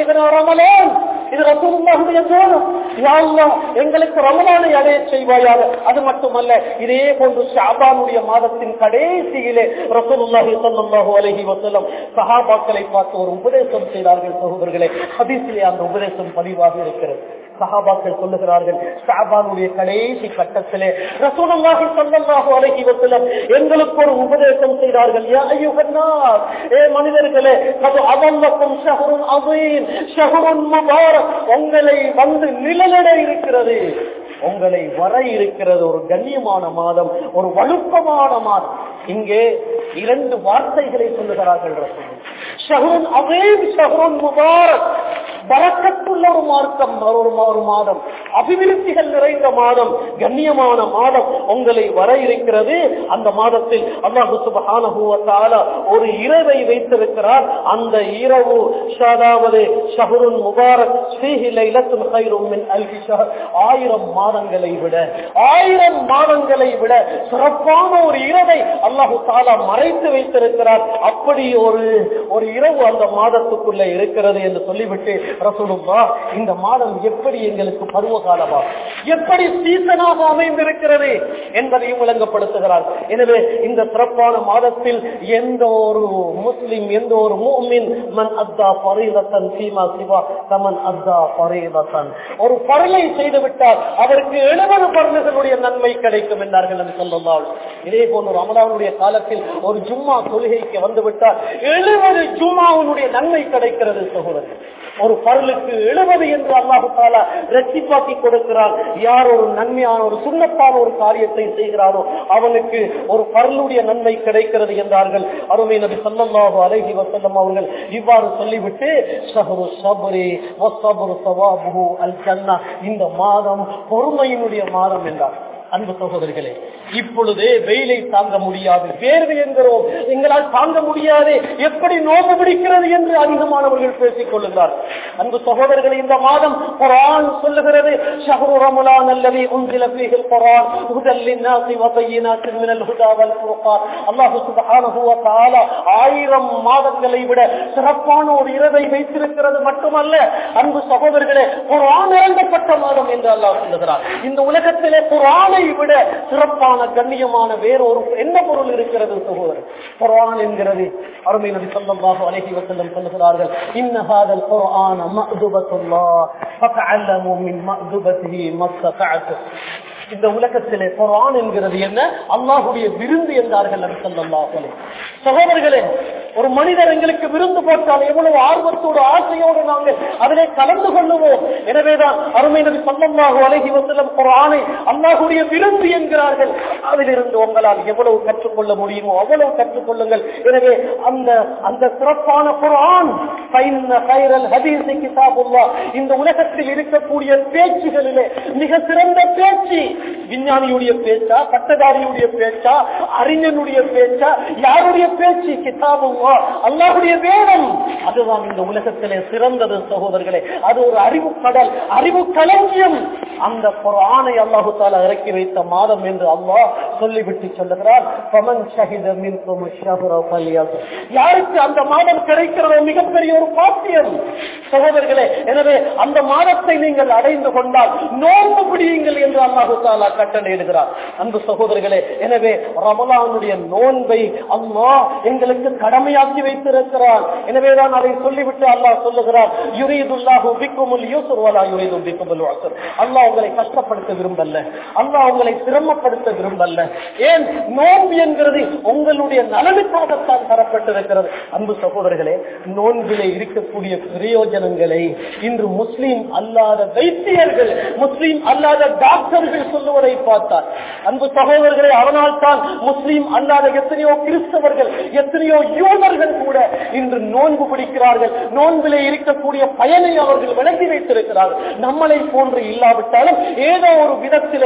ரமலான் இது ரசூலுல்லாஹுடைய தோணும் யா அல்லாஹ் எங்களுக்கு ரமலானை அடைய செய்வாயாக அது மட்டுமல்ல இதே போன்று ஷாபானுடைய மாதத்தின் கடைசியிலே ரசூலுல்லாஹி ஸல்லல்லாஹு அலைஹி வஸல்லம் சஹாபாக்களை பார்த்து ஒரு உபதேசம் செய்தார்கள் சகோதரர்களே ஹதீஸிலே அந்த உபதேசம் பதிவாக இருக்கிறது சஹாபாக்கள் சொல்லுகிறார்கள் ஷாபானுடைய கடைசி கட்டத்திலே ரசூலுல்லாஹி ஸல்லல்லாஹு அலைஹி வஸல்லம் எங்களுக்கு ஒரு உபதேசம் செய்தார்கள் யா அய்யுஹன்னாஸ் ஏ மனிதர்களே அது அவல்லக்கும் ஷஹ்ருன் அதீம் ஷஹ்ருன் முபாரக் உங்களை வந்து நிழலிட இருக்கிறது உங்களை வர இருக்கிறது ஒரு கண்ணியமான மாதம் ஒரு வழுப்பமான மாதம் இங்கே இரண்டு வார்த்தைகளை சொல்லுகிறார்கள் ரசூல் ஷஹ்ருன் அதீம் ஷஹ்ருன் முபாரக் பறக்கத்துள்ள ஒரு மார்க்கம் ஒரு ஒரு மாதம் அபிவிருத்திகள் நிறைந்த மாதம் கண்ணியமான மாதம் உங்களை வர இருக்கிறது அந்த மாதத்தில் அல்லாஹு சுபஹானஹு வ தஆலா ஒரு இரவை வைத்திருக்கிறார் அந்த இரவு அதாவது ஷஹ்ருன் முபாரக் ஃபீஹி லைலத்துன் கைரும் மின் அல்ஃபி ஷஹர் ஆயிரம் மாதங்களை விட ஆயிரம் மாதங்களை விட சிறப்பான ஒரு இரவை அல்லாஹு தாலா மறைத்து வைத்திருக்கிறார் அப்படி ஒரு ஒரு இரவு அந்த மாதத்துக்குள்ள இருக்கிறது என்று சொல்லிவிட்டு ரசூலுல்லா இந்த மாதம் எப்படி எங்களுக்கு பருவ காலமா எப்படி சீசனாக அமைந்திருக்கிறது என்பதையும் விளங்கப்படுத்துகிறார் எனவே இந்த சிறப்பான மாதத்தில் எந்த ஒரு முஸ்லிம் எந்த ஒரு மூமின் மன் அத்தா பரீதத்தன் சீமா சிவா தமன் அத்தா பரீதத்தன் ஒரு பரலை செய்து விட்டால் அவருக்கு எழுபது பரலுகளுடைய நன்மை கிடைக்கும் என்றார்கள் என்று சொல்லலாம் இதே போன்று ரமலானுடைய காலத்தில் ஒரு ஜும்மா தொழுகைக்கு வந்து விட்டால் எழுபது ஜும்மாவுடைய நன்மை கிடைக்கிறது சகோதரர் ஒரு பரலுக்கு எழுபது என்று அல்லாஹு தாலா ரெட்டிப்பாக்கி கொடுக்கிறார் யார் ஒரு நன்மையான ஒரு சுண்ணத்தான ஒரு காரியத்தை செய்கிறாரோ அவனுக்கு ஒரு பரலுடைய நன்மை கிடைக்கிறது என்றார்கள் அருமை நபி சல்லல்லாஹு அலைஹி வஸல்லம் அவர்கள் இவ்வாறு சொல்லிவிட்டு ஷஹ்ரு ஸப்ரி வஸப்ரு ஸவாபுஹு அல் ஜன்னah இந்த மாதம் பொறுமையினுடைய மாதம் என்றார் அன்பு சகோதரிகளே இப்பொழுதே வெயிலை தாங்க முடியாது வேர்வை என்கிறோம் எங்களால் தாங்க முடியாது எப்படி நோக்கு பிடிக்கிறது என்று அதிகமானவர்கள் பேசிக் கொள்ளுகிறார் அன்பு சகோதரர்களே இந்த மாதம் குரான் சொல்லுகிறது ஷஹரு ரமலான் அல்லது உந்தில ஃபீஹில் குரான் ஹுதல் லின்னாசி வ பையினாத்தின் மினல் ஹுதா வல் ஃபுர்கான் அல்லாஹ் சுப்ஹானஹு வ தஆலா ஆயிரம் மாதங்களை விட சிறப்பான ஒரு இரவை வைத்திருக்கிறது மட்டுமல்ல அன்பு சகோதரர்களே குரான் இறங்கப்பட்ட மாதம் என்று அல்லாஹ் சொல்லுகிறார் இந்த உலகத்திலே குரானை விட சிறப்பான கண்ணியமான வேறொரு என்ன பொருள் இருக்கிறது சகோதரர் குரான் என்கிறது அருமை நபி ஸல்லல்லாஹு அலைஹி வஸல்லம் சொல்லுகிறார்கள் இன்ன ஹாதல் குர்ஆன மஅதுபத்துல்லாஹ் ஃபதஅல்லமு மின் மஅதுபத்திஹி மஸ்ததஅத்து இந்த உலகத்திலே குரான் என்கிறது என்ன அல்லாஹுடைய விருந்து என்றார்கள் நபி ஸல்லல்லாஹு அலைஹி சகோதரர்களே ஒரு மனிதர் எங்களுக்கு விருந்து போட்டால் எவ்வளவு ஆர்வத்தோடு ஆசையோடு நாங்கள் அதிலே கலந்து கொள்ளுவோம் எனவேதான் அருமை நபி ஸல்லல்லாஹு அலைஹி வஸல்லம் குர்ஆனை அல்லாஹ்வுடைய விருந்து என்கிறார்கள் அதிலிருந்து உங்களால் எவ்வளவு கற்றுக்கொள்ள முடியுமோ அவ்வளவு கற்றுக்கொள்ளுங்கள் எனவே அந்த அந்த சிறப்பான குர்ஆன் ஃபைன்ன கைரல் ஹதீஸ் கிதாபுல்லாஹ் இந்த உலகத்தில் இருக்கக்கூடிய பேச்சுகளிலே மிக சிறந்த பேச்சு விஞ்ஞானியுடைய பேச்சா பட்டதாரியுடைய பேச்சா அறிஞனுடைய பேச்சா யாருடைய பேச்சு கிதாபுல்லா அல்லாஹுடைய வேதம் அதுதான் இந்த உலகத்திலே சிறந்தது சகோதரர்களே அது ஒரு அறிவு கடல் அறிவு களஞ்சியம் அந்த குர்ஆனை அல்லாஹு தாலா இறக்கி வைத்த மாதம் என்று அல்லாஹ் சொல்லிவிட்டு சொல்லுகிறார் பமன் ஷஹித மின்கும் ஷஹ்ர ஃபல்யஸ் யாருக்கு அந்த மாதம் கிடைக்கிறதோ மிகப்பெரிய ஒரு பாக்கியம் சகோதரர்களே எனவே அந்த மாதத்தை நீங்கள் அடைந்து கொண்டால் நோன்பு பிடியுங்கள் என்று அல்லாஹு தாலா கட்டளையிடுகிறார் அன்பு சகோதரர்களே எனவே ரமலானுடைய நோன்பை அல்லாஹ் எங்களுக்கு கடமையாக்கி வைத்திருக்கிறார் எனவேதான் அதை சொல்லிவிட்டு அல்லாஹ் சொல்லுகிறார் யுரீதுல்லாஹு பிக்குமுல் யூசுர் வலா யுரீது பிக்குமுல் உஸ்ர் அல்லாஹ் உங்களை கஷ்டப்படுத்த விரும்பல்ல அல்லாஹ் உங்களை சிரமப்படுத்த விரும்பல்ல ஏன் நோன்பு என்கிறது உங்களுடைய நலனுக்காகத்தான் தரப்பட்டிருக்கிறது அன்பு சகோதரர்களே நோன்பிலே இருக்கக்கூடிய பிரயோஜனங்களை இன்று முஸ்லீம் அல்லாத வைத்தியர்கள் முஸ்லீம் அல்லாத டாக்டர்கள் சொல்லுவதை பார்த்தார் அன்பு சகோதரர்களே அதனால் தான் முஸ்லீம் அல்லாத எத்தனையோ கிறிஸ்தவர்கள் எத்தனையோ யூதர்கள் கூட இன்று நோன்பு பிடிக்கிறார்கள் நோன்பிலே இருக்கக்கூடிய பயனை அவர்கள் விளங்கி வைத்திருக்கிறார்கள் நம்மளை போன்று இல்லாவிட்டாலும் ஏதோ ஒரு விதத்திலே ஏனென்றால்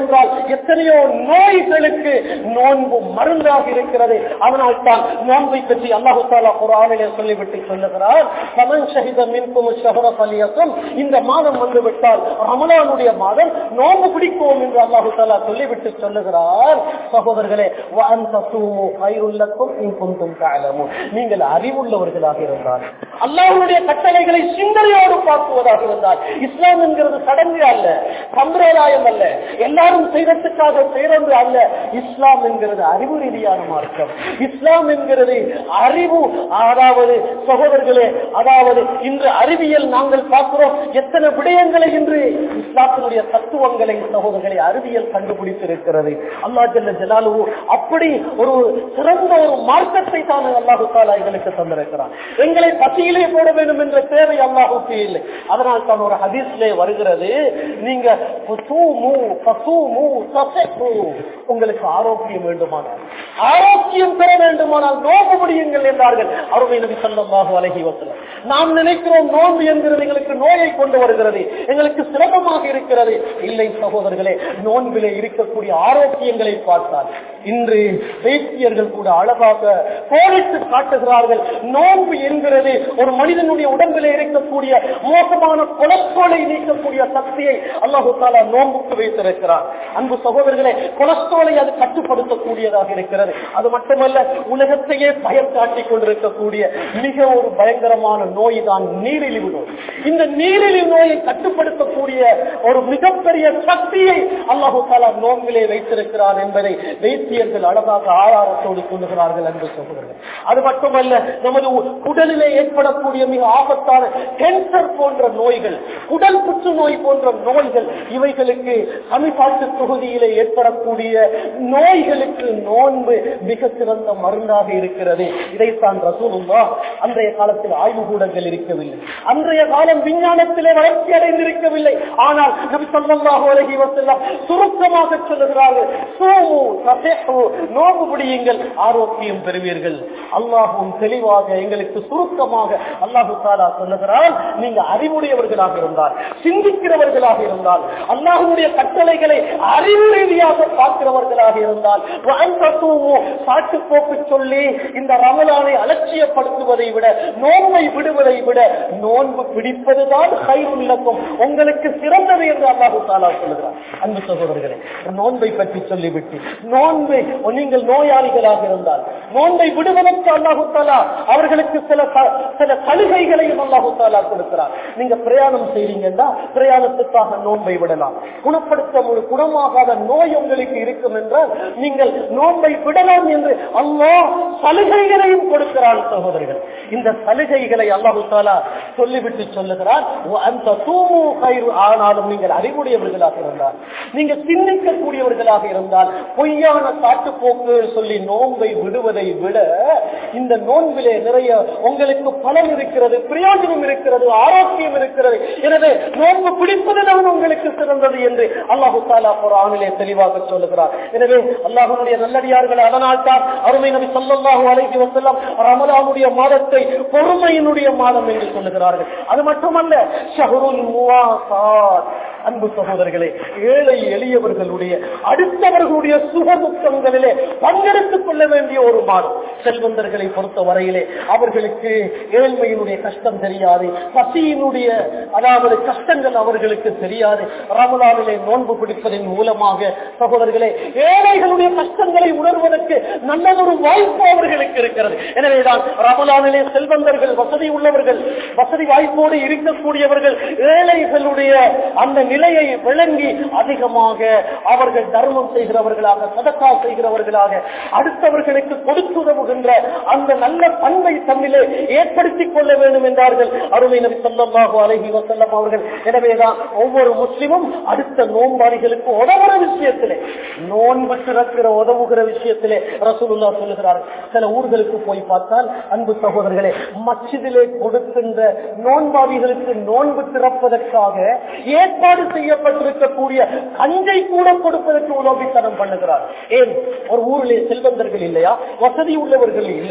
ஏனென்றால் எத்தனையோ நோய்களுக்கு நோன்பு மருந்தாக இருக்கிறது அதனால் தான் நோன்பை பற்றி அல்லாஹு தாலா ஒரு ஆணையை சொல்லிவிட்டு சொல்லுகிறார் சமன் சகித மின்கும் ஷஹர பலியக்கும் இந்த மாதம் வந்து விட்டால் ரமலானுடைய மாதம் நோன்பு பிடிப்போம் என்று அல்லாஹு தாலா சொல்லிவிட்டு சொல்லுகிறார் சகோதரர்களே வஅன் தஸூமு கைருல் லக்கும் இன் குன்தும் தஅலமூன் நீங்கள் அறிவுள்ளவர்களாக இருந்தால் அல்லாஹ்வுடைய கட்டளைகளை சிந்தனையோடு பார்க்குவதாக இருந்தால் இஸ்லாம் என்கிறது சடங்கு அல்ல சம்பிரதாயம் அல்ல எல்லாரும் செய்யறதுக்காக செய்யறது அல்ல இஸ்லாம் என்கிறது அறிவு ரீதியான மார்க்கம் இஸ்லாம் என்கிறது அறிவு அதாவது சகோதரர்களே அதாவது இன்று அறிவியல் நாங்கள் பார்க்கிறோம் எத்தனை விடயங்களை இன்று இஸ்லாத்தினுடைய தத்துவங்களை சகோதரர்களை அறிவியல் கண்டுபிடித்திருக்கிறது அல்லா ஜல்ல ஜலாலு அப்படி ஒரு சிறந்த ஒரு மார்க்கத்தை தான் அல்லாஹு தாலா எங்களுக்கு தந்திருக்கிறார் எங்களை பசியிலே போட வேண்டும் என்ற தேவை அல்லாஹுக்கு இல்லை அதனால் தான் ஒரு ஹதீஸ்லே வருகிறது நீங்க பசூமு, பசூமு, தசெக்கு. உங்களுக்கு ஆரோக்கியம் வேண்டுமானால் ஆரோக்கியம் பெற வேண்டுமானால் நோம்பு முடியுங்கள் என்றார்கள் அருமை நபி ஸல்லல்லாஹு அலைஹி வஸல்லம் நாம் நினைக்கிறோம் நோன்பு என்கிறது எங்களுக்கு நோயை கொண்டு வருகிறது எங்களுக்கு சிரமமாக இருக்கிறது இல்லை சகோதரர்களே நோன்பிலே இருக்கக்கூடிய ஆரோக்கியங்களை பார்த்தால் இன்று வைத்தியர்கள் கூட அழகாக கோடிட்டு காட்டுகிறார்கள் நோன்பு என்கிறது ஒரு மனிதனுடைய உடம்பிலே இருக்கக்கூடிய மோசமான கொலஸ்ட்ராலை நீக்கக்கூடிய சக்தியை அல்லாஹு தாலா நோன்புக்கு வைத்திருக்கிறார் அன்பு சகோதரர்களே கொலஸ்ட்ராலை அது கட்டுப்படுத்தக்கூடியதாக இருக்கிறது அது மட்டுமல்ல உலகத்தையே பயம் காட்டிக் கொண்டிருக்கக்கூடிய மிக ஒரு பயங்கரமான நோய் தான் நீரிழிவு நோய் இந்த நீரிழிவு நோயை கட்டுப்படுத்தக்கூடிய ஒரு மிகப்பெரிய சக்தியை அல்லாஹு தாலா நோன்பிலே வைத்திருக்கிறார் என்பதை வைத்தியர்கள் அழகாக ஆதாரத்தோடு சொல்லுகிறார்கள் என்று சொல்கிறார்கள் அது மட்டுமல்ல நமது உ- உடலிலே ஏற்படக்கூடிய மிக ஆபத்தான கேன்சர் போன்ற நோய்கள் குடல் புற்றுநோய் போன்ற நோய்கள் இவைகளுக்கு சமிபாட்டு தொகுதியிலே ஏற்படக்கூடிய நோய்களுக்கு நோன்பு மிக சிறந்த மருந்தாக இருக்கிறது இதைத்தான் ரசூலுல்லா அன்றைய காலத்தில் ஆய்வு கூடங்கள் இருக்கவில்லை அன்றைய காலம் விஞ்ஞானத்திலே வளர்ச்சி அடைந்திருக்கவில்லை ஆனால் நபி ஸல்லல்லாஹு அலைஹி வஸல்லம் சுருக்கமாக சொல்லுகிறார்கள் சூமு தஸஹு நோன்பு பிடியுங்கள் ஆரோக்கியம் பெறுவீர்கள் அல்லாஹ்வும் தெளிவாக எங்களுக்கு சுருக்கமாக அல்லாஹு தாலா சொல்லுகிறான் நீங்க அறிவுடையவர்களாக இருந்தால் சிந்திக்கிறவர்களாக இருந்தால் அல்லாஹ்வுடைய கட்டளைகளை அறிவு ரீதியாக பார்க்கிறவர்களாக இருந்தால் வஅன்தசூமு, சாட்டுப்போக்கு சொல்லி இந்த ரமலானை அலட்சியப்படுத்துவதை விட நோன்பை விடுவதை விட நோன்பு பிடிப்பதுதான் கைருள்ளக்கும் உங்களுக்கு சிறந்தது என்று அல்லாஹு தாலா சொல்லுகிறார் அன்பு சகோதரர்களே நோன்பை பற்றி சொல்லிவிட்டு நோன்பை நீங்கள் நோயாளிகளாக இருந்தால் நோன்பை விடுவதற்கு அல்லாஹு தாலா அவர்களுக்கு சில ச- சில சலுகைகளையும் அல்லாஹு தாலா கொடுக்கிறார் நீங்க பிரயாணம் செய்றீங்கன்னா பிரயாணத்துக்காக நோன்பை விடலாம் குணப்படுத்த ஒரு குணமாகாத நோய் உங்களுக்கு இருக்கும் என்றால் நீங்கள் நோன்பை விடலாம் என்று அல்லாஹ் சலுகைகளையும் கொடுக்கிறான் சகோதரர்கள் இந்த சலுகைகளை அல்லாஹு தாலா சொல்லிவிட்டு சொல்லுகிறார் அந்த தூமு கயிறு ஆனாலும் நீங்கள் அறிவுடையவர்களாக இருந்தால் நீங்க சிந்திக்கக்கூடியவர்களாக இருந்தால் பொய்யான காட்டுப்போக்கு சொல்லி நோன்பை விடுவதை விட இந்த நோன்பிலே நிறைய உங்களுக்கு பலன் இருக்கிறது பிரயோஜனம் இருக்கிறது ஆரோக்கியம் இருக்கிறது எனவே நோன்பு பிடிப்பதுதான் உங்களுக்கு சிறந்தது என்று அல்லாஹு தாலா ஒரு ஆணிலே தெளிவாக சொல்லுகிறார் எனவே அல்லாஹுடைய நல்லடியார்கள் அதனால் தான் அருமை நபி ஸல்லல்லாஹு அலைஹி வஸல்லம் ரமலானுடைய மாதத்தை பொறுமையினுடைய மாதம் என்று சொல்லுகிறார்கள் அது மட்டுமல்ல ஷஹ்ருல் முவாசாத் அன்பு சகோதரர்களே ஏழை எளியவர்களுடைய அடுத்தவர்களுடைய சுகதுக்கங்களிலே பங்கெடுத்துக் கொள்ள வேண்டிய ஒரு மாதம் செல்வந்தர்களை பொறுத்த வரையிலே அவர்களுக்கு ஏழ்மையினுடைய கஷ்டம் தெரியாது பசியினுடைய அதாவது கஷ்டங்கள் அவர்களுக்கு தெரியாது ரமலானிலே நோன்பு பிடிப்பதன் மூலமாக சகோதரர்களே ஏழைகளுடைய கஷ்டங்களை உணர்வதற்கு நல்லதொரு வாய்ப்பு அவர்களுக்கு இருக்கிறது எனவேதான் ரமலானிலே செல்வந்தர்கள் வசதி உள்ளவர்கள் வசதி வாய்ப்போடு இருக்கக்கூடியவர்கள் ஏழைகளுடைய அந்த நிலையை விளங்கி அதிகமாக அவர்கள் தர்மம் செய்கிறவர்களாக சதக்கா செய்கிறவர்களாக அடுத்தவர்களுக்கு கொடுத்து உதவுகின்ற அந்த நல்ல பண்பை தம்மிலே ஏற்படுத்திக் கொள்ள வேண்டும் என்றார்கள் அருமை நபி ஸல்லல்லாஹு அலைஹி வஸல்லம் அவர்கள் எனவேதான் ஒவ்வொரு முஸ்லிமும் அடுத்த நோன்பாளிகளுக்கு உதவுற விஷயத்திலே நோன்பு திறக்கிற உதவுகிற விஷயத்திலே ரசூலுல்லாஹ் சொல்லுகிறார்கள் சில ஊர்களுக்கு போய் பார்த்தால் அன்பு சகோதரர்களே மச்சிதிலே கொடுக்கின்ற நோன்பாளிகளுக்கு நோன்பு திறப்பதற்காக ஏற்பாடு செய்யப்பட்டிருக்கக்கூடிய கஞ்சை கூட கொடுப்பதற்கு உலோபித்தனம் பண்ணுகிறார் ஏன் ஒரு ஊரிலே செல்வந்தர்கள் இல்லையா வசதி உள்ளவர்கள் இல்லையா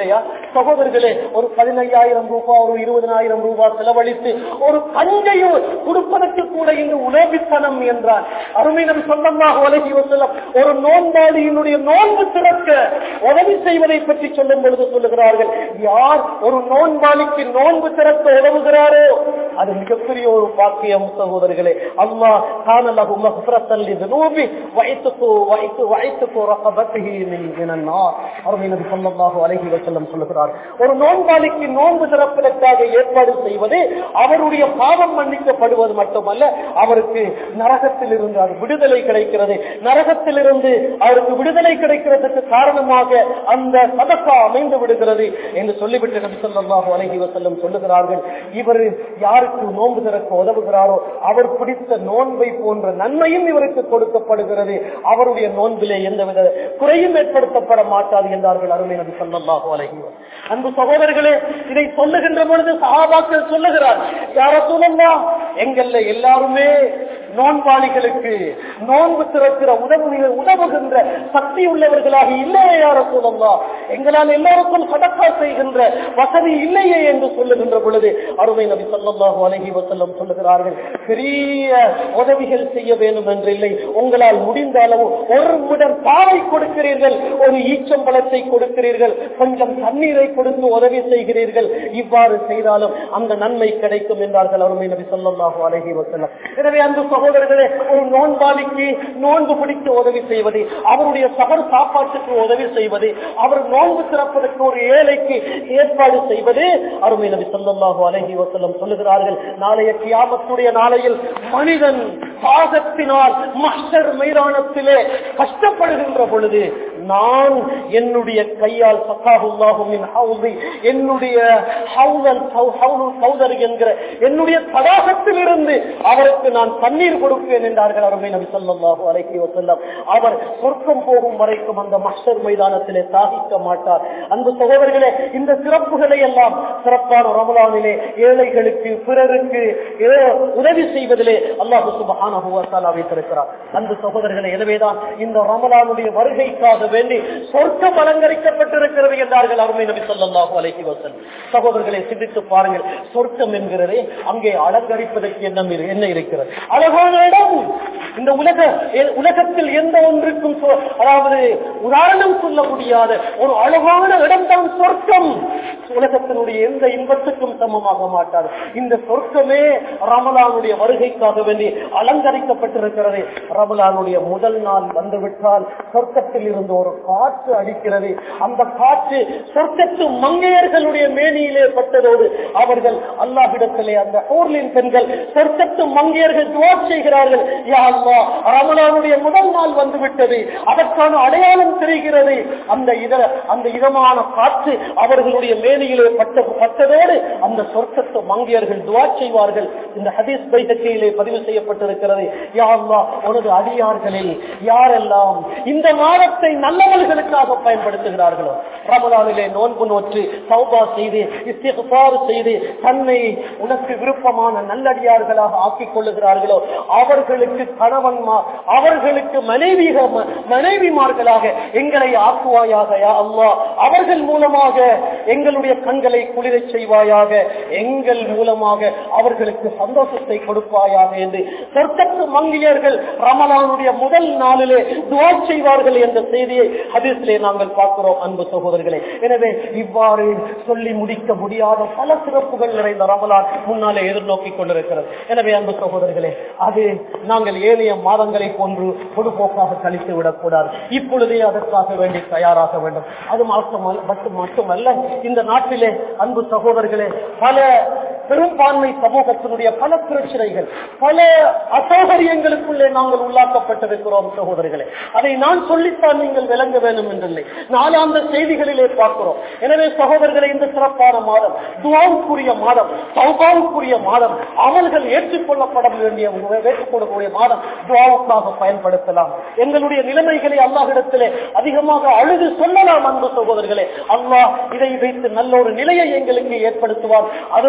சகோதரர்களே ஒரு பதினையாயிரம் ரூபாய் ஒரு இருபதனாயிரம் ரூபாய் செலவழித்து ஒரு கஞ்சையும் கொடுப்பதற்கு கூட இங்கு உலோபித்தனம் என்றார் அருமை நபி சொல்லமாக உலகி வசலம் ஒரு நோன்பாளியினுடைய நோன்பு திறக்க உதவி செய்வதை பற்றி சொல்லும் பொழுது சொல்லுகிறார்கள் யார் ஒரு நோன்பாளிக்கு நோன்பு திறக்க உதவுகிறாரோ அது மிகப்பெரிய ஒரு பாக்கியம் சகோதரர்களே அல்லாஹ் கானலகு மஃபிரத்தல் லிதுனூபி வைத்துக்கு வைத்து வைத்துக்கு ரகபத்திஹி மின் மினன்னார் அருமை நபி ஸல்லல்லாஹு அலைஹி வஸல்லம் சொல்லுகிறார் ஒரு நோன்பாளிக்கு நோன்பு திறப்பதற்காக ஏற்பாடு செய்வது அவருடைய பாவம் மன்னிக்கப்படுவது மட்டுமல்ல அவருக்கு நரகத்தில் இருந்து அது விடுதலை கிடைக்கிறது நரகத்தில் இருந்து அவருக்கு விடுதலை கிடைக்கிறதுக்கு காரணமாக அந்த சதக்கா அமைந்து விடுகிறது என்று சொல்லிவிட்டு நபி ஸல்லல்லாஹு அலைஹி வஸல்லம் சொல்லுகிறார்கள் இவர் யாருக்கு நோன்பு திறக்க உதவுகிறாரோ அவர் பிடித்த நோன்பை போன்ற நன்மையும் இவருக்கு கொடுக்கப்படுகிறது அவருடைய நோன்பிலே எந்தவித குறையும் ஏற்படுத்தப்பட மாட்டாது என்றார்கள் அருமை நபி ஸல்லல்லாஹு அலைஹி வஸல்லம். அன்பு சகோதரர்களே இதை சொல்லுகின்ற பொழுது சஹாபாக்கள் சொல்லுகிறார் யார சொல்லலாம் எங்கள்ல எல்லாருமே நோன்பாளிகளுக்கு நோன்பு திறக்கிற உதவு உதவுகின்ற சக்தி உள்ளவர்களாக இல்லையே யார சொல்லலாம் எங்களால் எல்லாருக்கும் சதக்கா செய்கின்ற வசதி இல்லையே என்று சொல்லுகின்ற பொழுது அருமை நபி ஸல்லல்லாஹு அலைஹி வஸல்லம் சொல்லுகிறார்கள் பெரிய உதவிகள் செய்ய வேண்டும் என்று இல்லை உங்களால் முடிந்த அளவு ஒரு முடன் பாவை கொடுக்கிறீர்கள் ஒரு ஈச்சம்பழத்தை கொடுக்கிறீர்கள் கொஞ்சம் தண்ணீரை கொடுத்து உதவி செய்கிறீர்கள் இவ்வாறு செய்தாலும் அந்த நன்மை கிடைக்கும் என்றார்கள் அருமை நபி ஸல்லல்லாஹு அலைஹி வஸல்லம் எனவே அந்த சகோதரர்களே ஒரு நோன்பாளிக்கு நோன்பு பிடித்து உதவி செய்வது அவருடைய சகர் சாப்பாட்டுக்கு உதவி செய்வது அவர் நோன்பு திறப்பதற்கு ஒரு ஏழைக்கு ஏற்பாடு செய்வது அருமை நபி ஸல்லல்லாஹு அலைஹி வஸல்லம் சொல்லுகிறார்கள் நாளைய கியாமத்துடைய நாளையில் மனிதன் பாகத்தினால் மஸ்டர் மைதானத்திலே கஷ்டப்படுகின்ற பொழுது நான் என்னுடைய கையால் சக்காஹுல்லாஹுமின் ஹவுதி என்னுடைய ஹவுதல் ஹவுலுல் கௌதர் என்கிற என்னுடைய தடாகத்தில் இருந்து அவருக்கு நான் தண்ணீர் கொடுப்பேன் என்றார்கள் அருமை நபி ஸல்லல்லாஹு அலைஹி வஸல்லம் அவர் சொர்க்கம் போகும் வரைக்கும் அந்த மஸ்டர் மைதானத்திலே சாதிக்க மாட்டார் அன்பு சகோதரர்களே இந்த சிறப்புகளை எல்லாம் சிறப்பான ரமலானிலே ஏழைகளுக்கு பிறருக்கு ஏ- உதவி செய்வதிலே அல்லாஹு சுபஹானஹு வ தஆலா வைத்திருக்கிறார் அன்பு சகோதரர்களே எனவேதான் இந்த ரமலானுடைய வருகைக்காக வேண்டி சொர்க்கம் அலங்கரிக்கப்பட்டிருக்கிறது என்றார்கள் அருமை நபி ஸல்லல்லாஹு அலைஹி வஸல்லம் சகோதரர்களை சிந்தித்து பாருங்கள் சொர்க்கம் என்கிறது அங்கே அலங்கரிப்பதற்கு என்ன இரு- என்ன இருக்கிறது அழகான இடம் இந்த உலக எ- உலகத்தில் எந்த ஒன்றுக்கும் சொ- அதாவது உதாரணம் சொல்ல முடியாத ஒரு அழகான இடம் தான் சொர்க்கம் உலகத்தினுடைய எந்த இன்பத்துக்கும் சமமாக மாட்டாது இந்த சொர்க்கமே ரமலானுடைய வருகைக்காக வேண்டி அலங்கரிக்கப்பட்டிருக்கிறது ரமலானுடைய முதல் நாள் வந்துவிட்டால் சொர்க்கத்தில் இருந்து ஒரு காற்று அடிக்கிறது அந்த காற்று சொர்க்கத்து மங்கையர்களுடைய மேனியிலே பட்டதோடு அவர்கள் அல்லாஹ்விடத்திலே அந்த ஊர்லின் பெண்கள் சொர்க்கத்து மங்கையர்கள் துவா செய்கிறார்கள் யா அல்லாஹ் ரமலானுடைய முதல் நாள் வந்துவிட்டது அதற்கான அடையாளம் தெரிகிறது அந்த இதர அந்த இதமான காற்று அவர்களுடைய மேனியிலே பட்ட பட்டதோடு அந்த சொர்க்கத்து மங்கையர்கள் துவா செய்வார்கள் இந்த ஹதீஸ் பைதக்கையிலே பதிவு செய்யப்பட்டிருக்கிறது யா அல்லாஹ் உனது அடியார்களில் யாரெல்லாம் இந்த மாதத்தை நல்லவர்களுக்காக பயன்படுத்துகிறார்களோ ரமலானிலே நோன்பு நோற்று சௌபா செய்து இஸ்திஃபார் செய்து தன்னை உனக்கு விருப்பமான நல்லடியார்களாக ஆக்கிக் கொள்ளுகிறார்களோ அவர்களுக்கு கணவன்மா அவர்களுக்கு மனைவி மனைவிமார்களாக எங்களை ஆக்குவாயாக யா அல்லாஹ் அவர்கள் மூலமாக எங்களுடைய கண்களை குளிரச் செய்வாயாக எங்கள் மூலமாக அவர்களுக்கு சந்தோஷத்தை கொடுப்பாயாக என்று சொர்க்கத்து மங்கியர்கள் ரமலானுடைய முதல் நாளிலே துவா செய்வார்கள் என்ற செய்தியை ஹதீஸிலே நாங்கள் பார்க்கிறோம் அன்பு சகோதரர்களே எனவே இவ்வாறு சொல்லி முடிக்க முடியாத பல சிறப்புகள் நிறைந்த ரமலான் முன்னாலே எதிர்நோக்கி கொண்டிருக்கிறது எனவே அன்பு சகோதரர்களே அது நாங்கள் ஏனைய மாதங்களை போன்று பொதுப்போக்காக கழித்து விடக்கூடாது இப்பொழுதே அதற்காக வேண்டி தயாராக வேண்டும் அது மட்டுமல்ல மட்டும் மட்டுமல்ல இந்த நாட்டிலே அன்பு சகோதரர்களே பல பெரும்பான்மை சமூகத்தினுடைய பல பிரச்சனைகள் பல அசௌகரியங்களுக்குள்ளே நாங்கள் உள்ளாக்கப்பட்டிருக்கிறோம் சகோதரர்களே அதை நான் சொல்லித்தான் நீங்கள் விளங்க வேண்டும் என்றில்லை நாளாந்த செய்திகளிலே பார்க்கிறோம் எனவே சகோதரர்களை இந்த சிறப்பான மாதம் துவாவுக்குரிய மாதம் சௌபாவுக்குரிய மாதம் அமல்கள் ஏற்றுக்கொள்ளப்பட வேண்டிய ஏற்றுக்கொள்ளக்கூடிய மாதம் துவாவுக்காக பயன்படுத்தலாம் எங்களுடைய நிலைமைகளை அல்லாஹிடத்திலே அதிகமாக அழுது சொல்லலாம் அன்பு சகோதரர்களே அல்லாஹ் இதை வைத்து நல்ல ஒரு நிலையை எங்களுக்கு ஏற்படுத்துவார் அது மட்டுமல்ல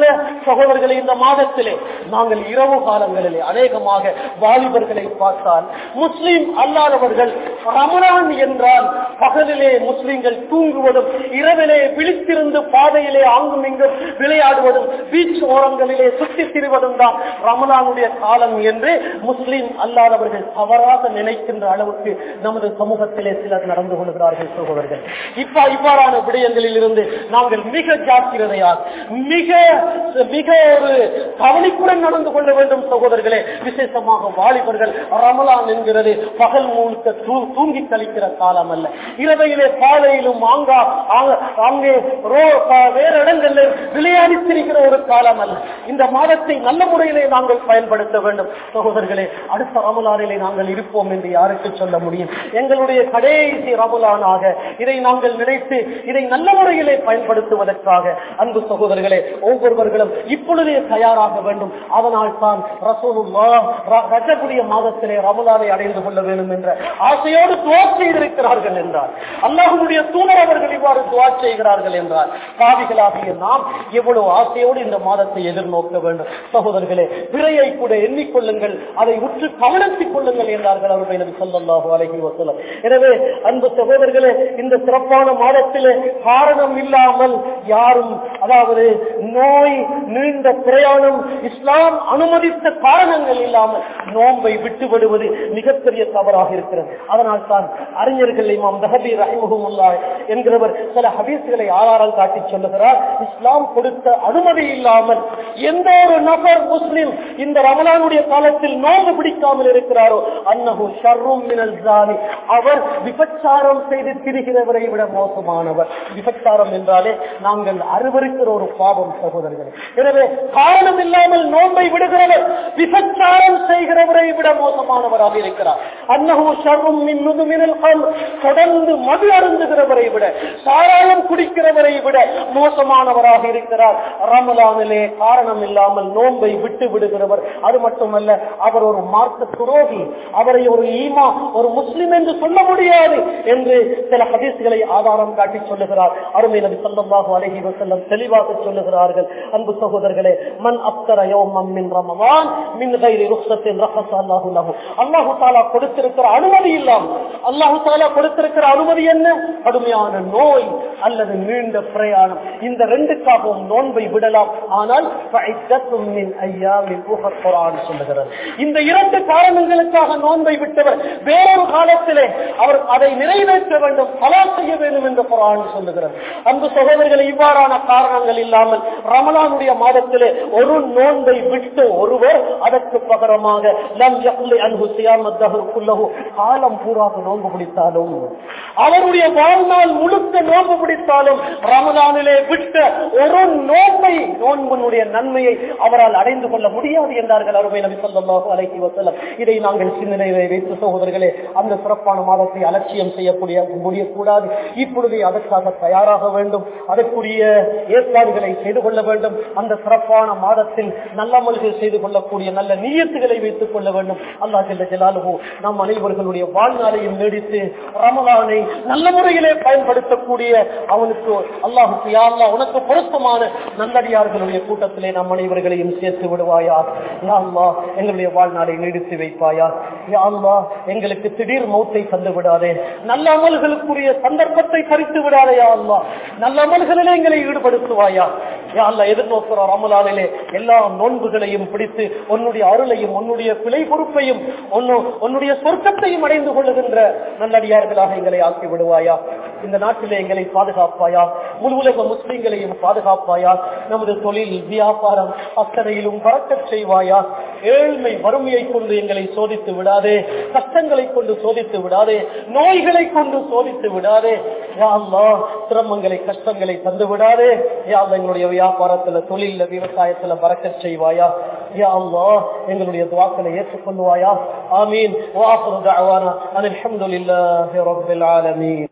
மட்டுமல்ல சகோதரர்களை இந்த மாதத்திலே நாங்கள் இரவு காலங்களிலே அநேகமாக வாலிபர்களை பார்த்தால் முஸ்லிம் அல்லாதவர்கள் ரமணான் என்றால் பகலிலே முஸ்லிம்கள் தூங்குவதும் இரவிலே விழித்திருந்து பாதையிலே ஆங்கும் இங்கும் விளையாடுவதும் பீச் ஓரங்களிலே சுற்றி திரிவதும் தான் ரமலானுடைய காலம் என்று முஸ்லிம் அல்லாதவர்கள் தவறாக நினைக்கின்ற அளவுக்கு நமது சமூகத்திலே சிலர் நடந்து கொள்கிறார்கள் சகோதரர்கள் இப்ப இவ்வாறான விடயங்களில் இருந்து நாங்கள் மிக ஜாக்கிரதையாக மிக மிக ஒரு கவனிப்புடன் நடந்து கொள்ள வேண்டும் சகோதரர்களே விசேஷமாக வாலிபர்கள் ரமலான் என்கிறது பகல் முழுக்க தூ- தூங்கி கழிக்கிற காலம் அல்ல இரவையிலே பாதையிலும் ஆங்கா ஆங்க- அங்கே ரோ- ப- வேறு இடங்களில் விளையாடி திரிகிற ஒரு காலம் அல்ல இந்த மாதத்தை நல்ல முறையிலே நாங்கள் பயன்படுத்த வேண்டும் சகோதரர்களே அடுத்த ரமலானிலே நாங்கள் இருப்போம் என்று யாருக்கு சொல்ல முடியும் எங்களுடைய கடைசி ரமலானாக இதை நாங்கள் நினைத்து இதை நல்ல முறையிலே பயன்படுத்துவதற்காக அன்பு சகோதரர்களே ஒவ்வொருவர்களும் இப்பொழுதே தயாராக வேண்டும் அதனால் தான் ரசூலுல்லா ர- ரஜபுடைய மாதத்திலே ரமலானை அடைந்து கொள்ள வேண்டும் என்ற ஆசையோடு துவா செய்திருக்கிறார்கள் என்றார் அல்லாஹுடைய தூதர் அவர்கள் இவ்வாறு துவா செய்கிறார்கள் என்றார் பாவிகளாகிய நாம் எவ்வளவு ஆசையோடு இந்த மாதத்தை எதிர்நோக்க வேண்டும் சகோதரர்களே பிறையை கூட எண்ணிக்கொள்ளுங்கள் அதை உற்று கவனித்துக் கொள்ளுங்கள் என்றார்கள் அவர்கள் நபி ஸல்லல்லாஹு அலைஹி வஸல்லம் எனவே அன்பு சகோதரர்களே இந்த சிறப்பான மாதத்திலே காரணம் இல்லாமல் யாரும் அதாவது நோய் நீண்ட பிரயாணம் இஸ்லாம் அனுமதித்த காரணங்கள் இல்லாமல் நோன்பை விட்டுவிடுவது மிகப்பெரிய தவறாக இருக்கிறது அதனால் தான் அறிஞர்கள் இமாம் தஹபி ரஹிமுல்லா என்கிறவர் சில ஹபீஸ்களை ஆதாரம் காட்டி சொல்லுகிறார் இஸ்லாம் கொடுத்த அனுமதி இல்லாமல் எந்த ஒரு நபர் முஸ்லிம் இந்த ரமலானுடைய காலத்தில் நோன்பு பிடிக்காமல் இருக்கிறாரோ அன்னஹு ஷர்ரும் மினல் ஜானி அவர் விபச்சாரம் செய்து திரிகிறவரை விட மோசமானவர் விபச்சாரம் என்றாலே நாங்கள் அருவருக்கிற ஒரு பாவம் சகோதரர்களே எனவே காரணம் இல்லாமல் நோன்பை விடுகிறவர் விபச்சாரம் செய்கிறவரை விட மோசமானவராக இருக்கிறார் அன்னஹு ஷர்ரும் மின் நுதுமினல் கல் தொடர்ந்து மது அருந்துகிறவரை விட சாராயம் குடிக்கிறவரை விட மோசமானவராக இருக்கிறார் ரமலானிலே காரணம் இல்லாமல் நோன்பை விட்டு விடுகிறவர் அது மட்டுமல்ல அவர் ஒரு மார்க்க துரோகி அவரை ஒரு ஈமா ஒரு முஸ்லிம் என்று சொல்ல முடியாது என்று சில ஹதீஸ்களை ஆதாரம் காட்டி சொல்லுகிறார் அருமை நபி ஸல்லல்லாஹு அலைஹி வஸல்லம் தெளிவாக சொல்லுகிறார்கள் அன்பு சகோதரர்களே மன் அப்தர யௌமம் மின் ரமலான் மின் கைரி ருக்ஸத்தின் ரஹஸ அல்லாஹு லஹு அல்லாஹு தஆலா கொடுத்திருக்கிற அனுமதி இல்லாமல் அல்லாஹு தஆலா கொடுத்திருக்கிற அனுமதி என்ன கடுமையான நோய் அல்லது நீண்ட பிரயாணம் இந்த ரெண்டுக்காகவும் நோன்பை விடலாம் ஆனால் ஃபஇத்தத்தும் மின் அய்யாமின் உஹர் குர்ஆன் சொல்லுகிறது இந்த இரண்டு காரணங்களுக்காக நோன்பை விட்டவர் வேறொரு காலத்திலே அவர் அதை நிறைவேற்ற வேண்டும் பலா செய்ய வேண்டும் என்று குர்ஆன் சொல்லுகிறது அன்பு சகோதரர்கள் இவ்வாறான காரணங்கள் இல்லாமல் ரமலானுடைய மாதத்திலே ஒரு நோன்பை விட்டு ஒருவர் அதற்கு பகரமாக லம் யக்லி அன்ஹு சியாமத் தஹர் குல்லஹு காலம் பூராக நோன்பு பிடித்தாலும் அவருடைய வாழ்நாள் முழுக்க நோன்பு பிடித்தாலும் ரமலானிலே விட்ட ஒரு நோன்பை நோன்புடைய நன்மையை அவரால் அடைந்து கொள்ள முடியாது என்றார்கள் அருமை நபி ஸல்லல்லாஹு அலைஹி வஸல்லம் இதை நாங்கள் சிந்தனையிலே வைத்து சகோதரர்களே அந்த சிறப்பான மாதத்தை அலட்சியம் செய்யக்கூடிய முடியக்கூடாது இப்பொழுதே அதற்காக தயாராக வேண்டும் அதற்குரிய ஏற்பாடுகளை செய்து கொள்ள வேண்டும் அந்த சிறப்பான மாதத்தில் நல்லமல்கள் செய்து கொள்ளக்கூடிய நல்ல நீயத்துகளை வைத்துக் கொள்ள வேண்டும் அல்லாஹ் ஜல்ல ஜலாலுஹு நம் அனைவர்களுடைய வாழ்நாளையும் நீடித்து ரமலானை நல்ல முறையிலே பயன்படுத்தக்கூடிய அவனுக்கு அல்லாஹுக்கு யா அல்லாஹ் உனக்கு பொருத்தமான நல்லடியார்களுடைய கூட்டத்திலே நம் அனைவர்களையும் சேர்த்து விடுவாயா யா அல்லாஹ் எங்களுடைய வாழ்நாளை நீடித்து வைப்பாயா யா அல்லாஹ் எங்களுக்கு திடீர் மௌத்தை தந்து விடாதே நல்ல அமல்களுக்குரிய சந்தர்ப்பத்தை பறித்து விடாதே யா அல்லாஹ் நல்ல அமல்களிலே எங்களை ஈடுபடுத்துவாயா யா அல்லாஹ் எதிர்நோக்கிற ரமலானிலே எல்லா நோன்புகளையும் பிடித்து உன்னுடைய அருளையும் உன்னுடைய பிழை பொறுப்பையும் உன்னு- உன்னுடைய சொர்க்கத்தையும் அடைந்து கொள்ளுகின்ற நல்லடியார்களாக எங்களை ஆக்கி விடுவாயா இந்த நாட்டிலே எங்களை பாதுகாப்பாயா முழு உலக முஸ்லிம்களையும் பாதுகாப்பாயா நமது தொழில் வியாபாரம் அத்தனையிலும் பறக்கச் செய்வாயா ஏழ்மை வறுமையை கொண்டு எங்களை சோதித்து விடாதே கஷ்டங்களை கொண்டு சோதித்து விடாதே நோய்களை கொண்டு சோதித்து விடாதே யா அல்லாஹ் சிரமங்களை கஷ்டங்களை தந்து விடாதே யா அல்லாஹ் எங்களுடைய வியாபாரத்துல தொழில விவசாயத்துல பறக்கச் செய்வாயா யா அல்லாஹ் எங்களுடைய துவாக்களை ஏற்றுக்கொள்வாயா ஆமீன் வாஹரு தஅவானா அனில் ஹம்துலில்லாஹி ரப்பில் ஆலமீன்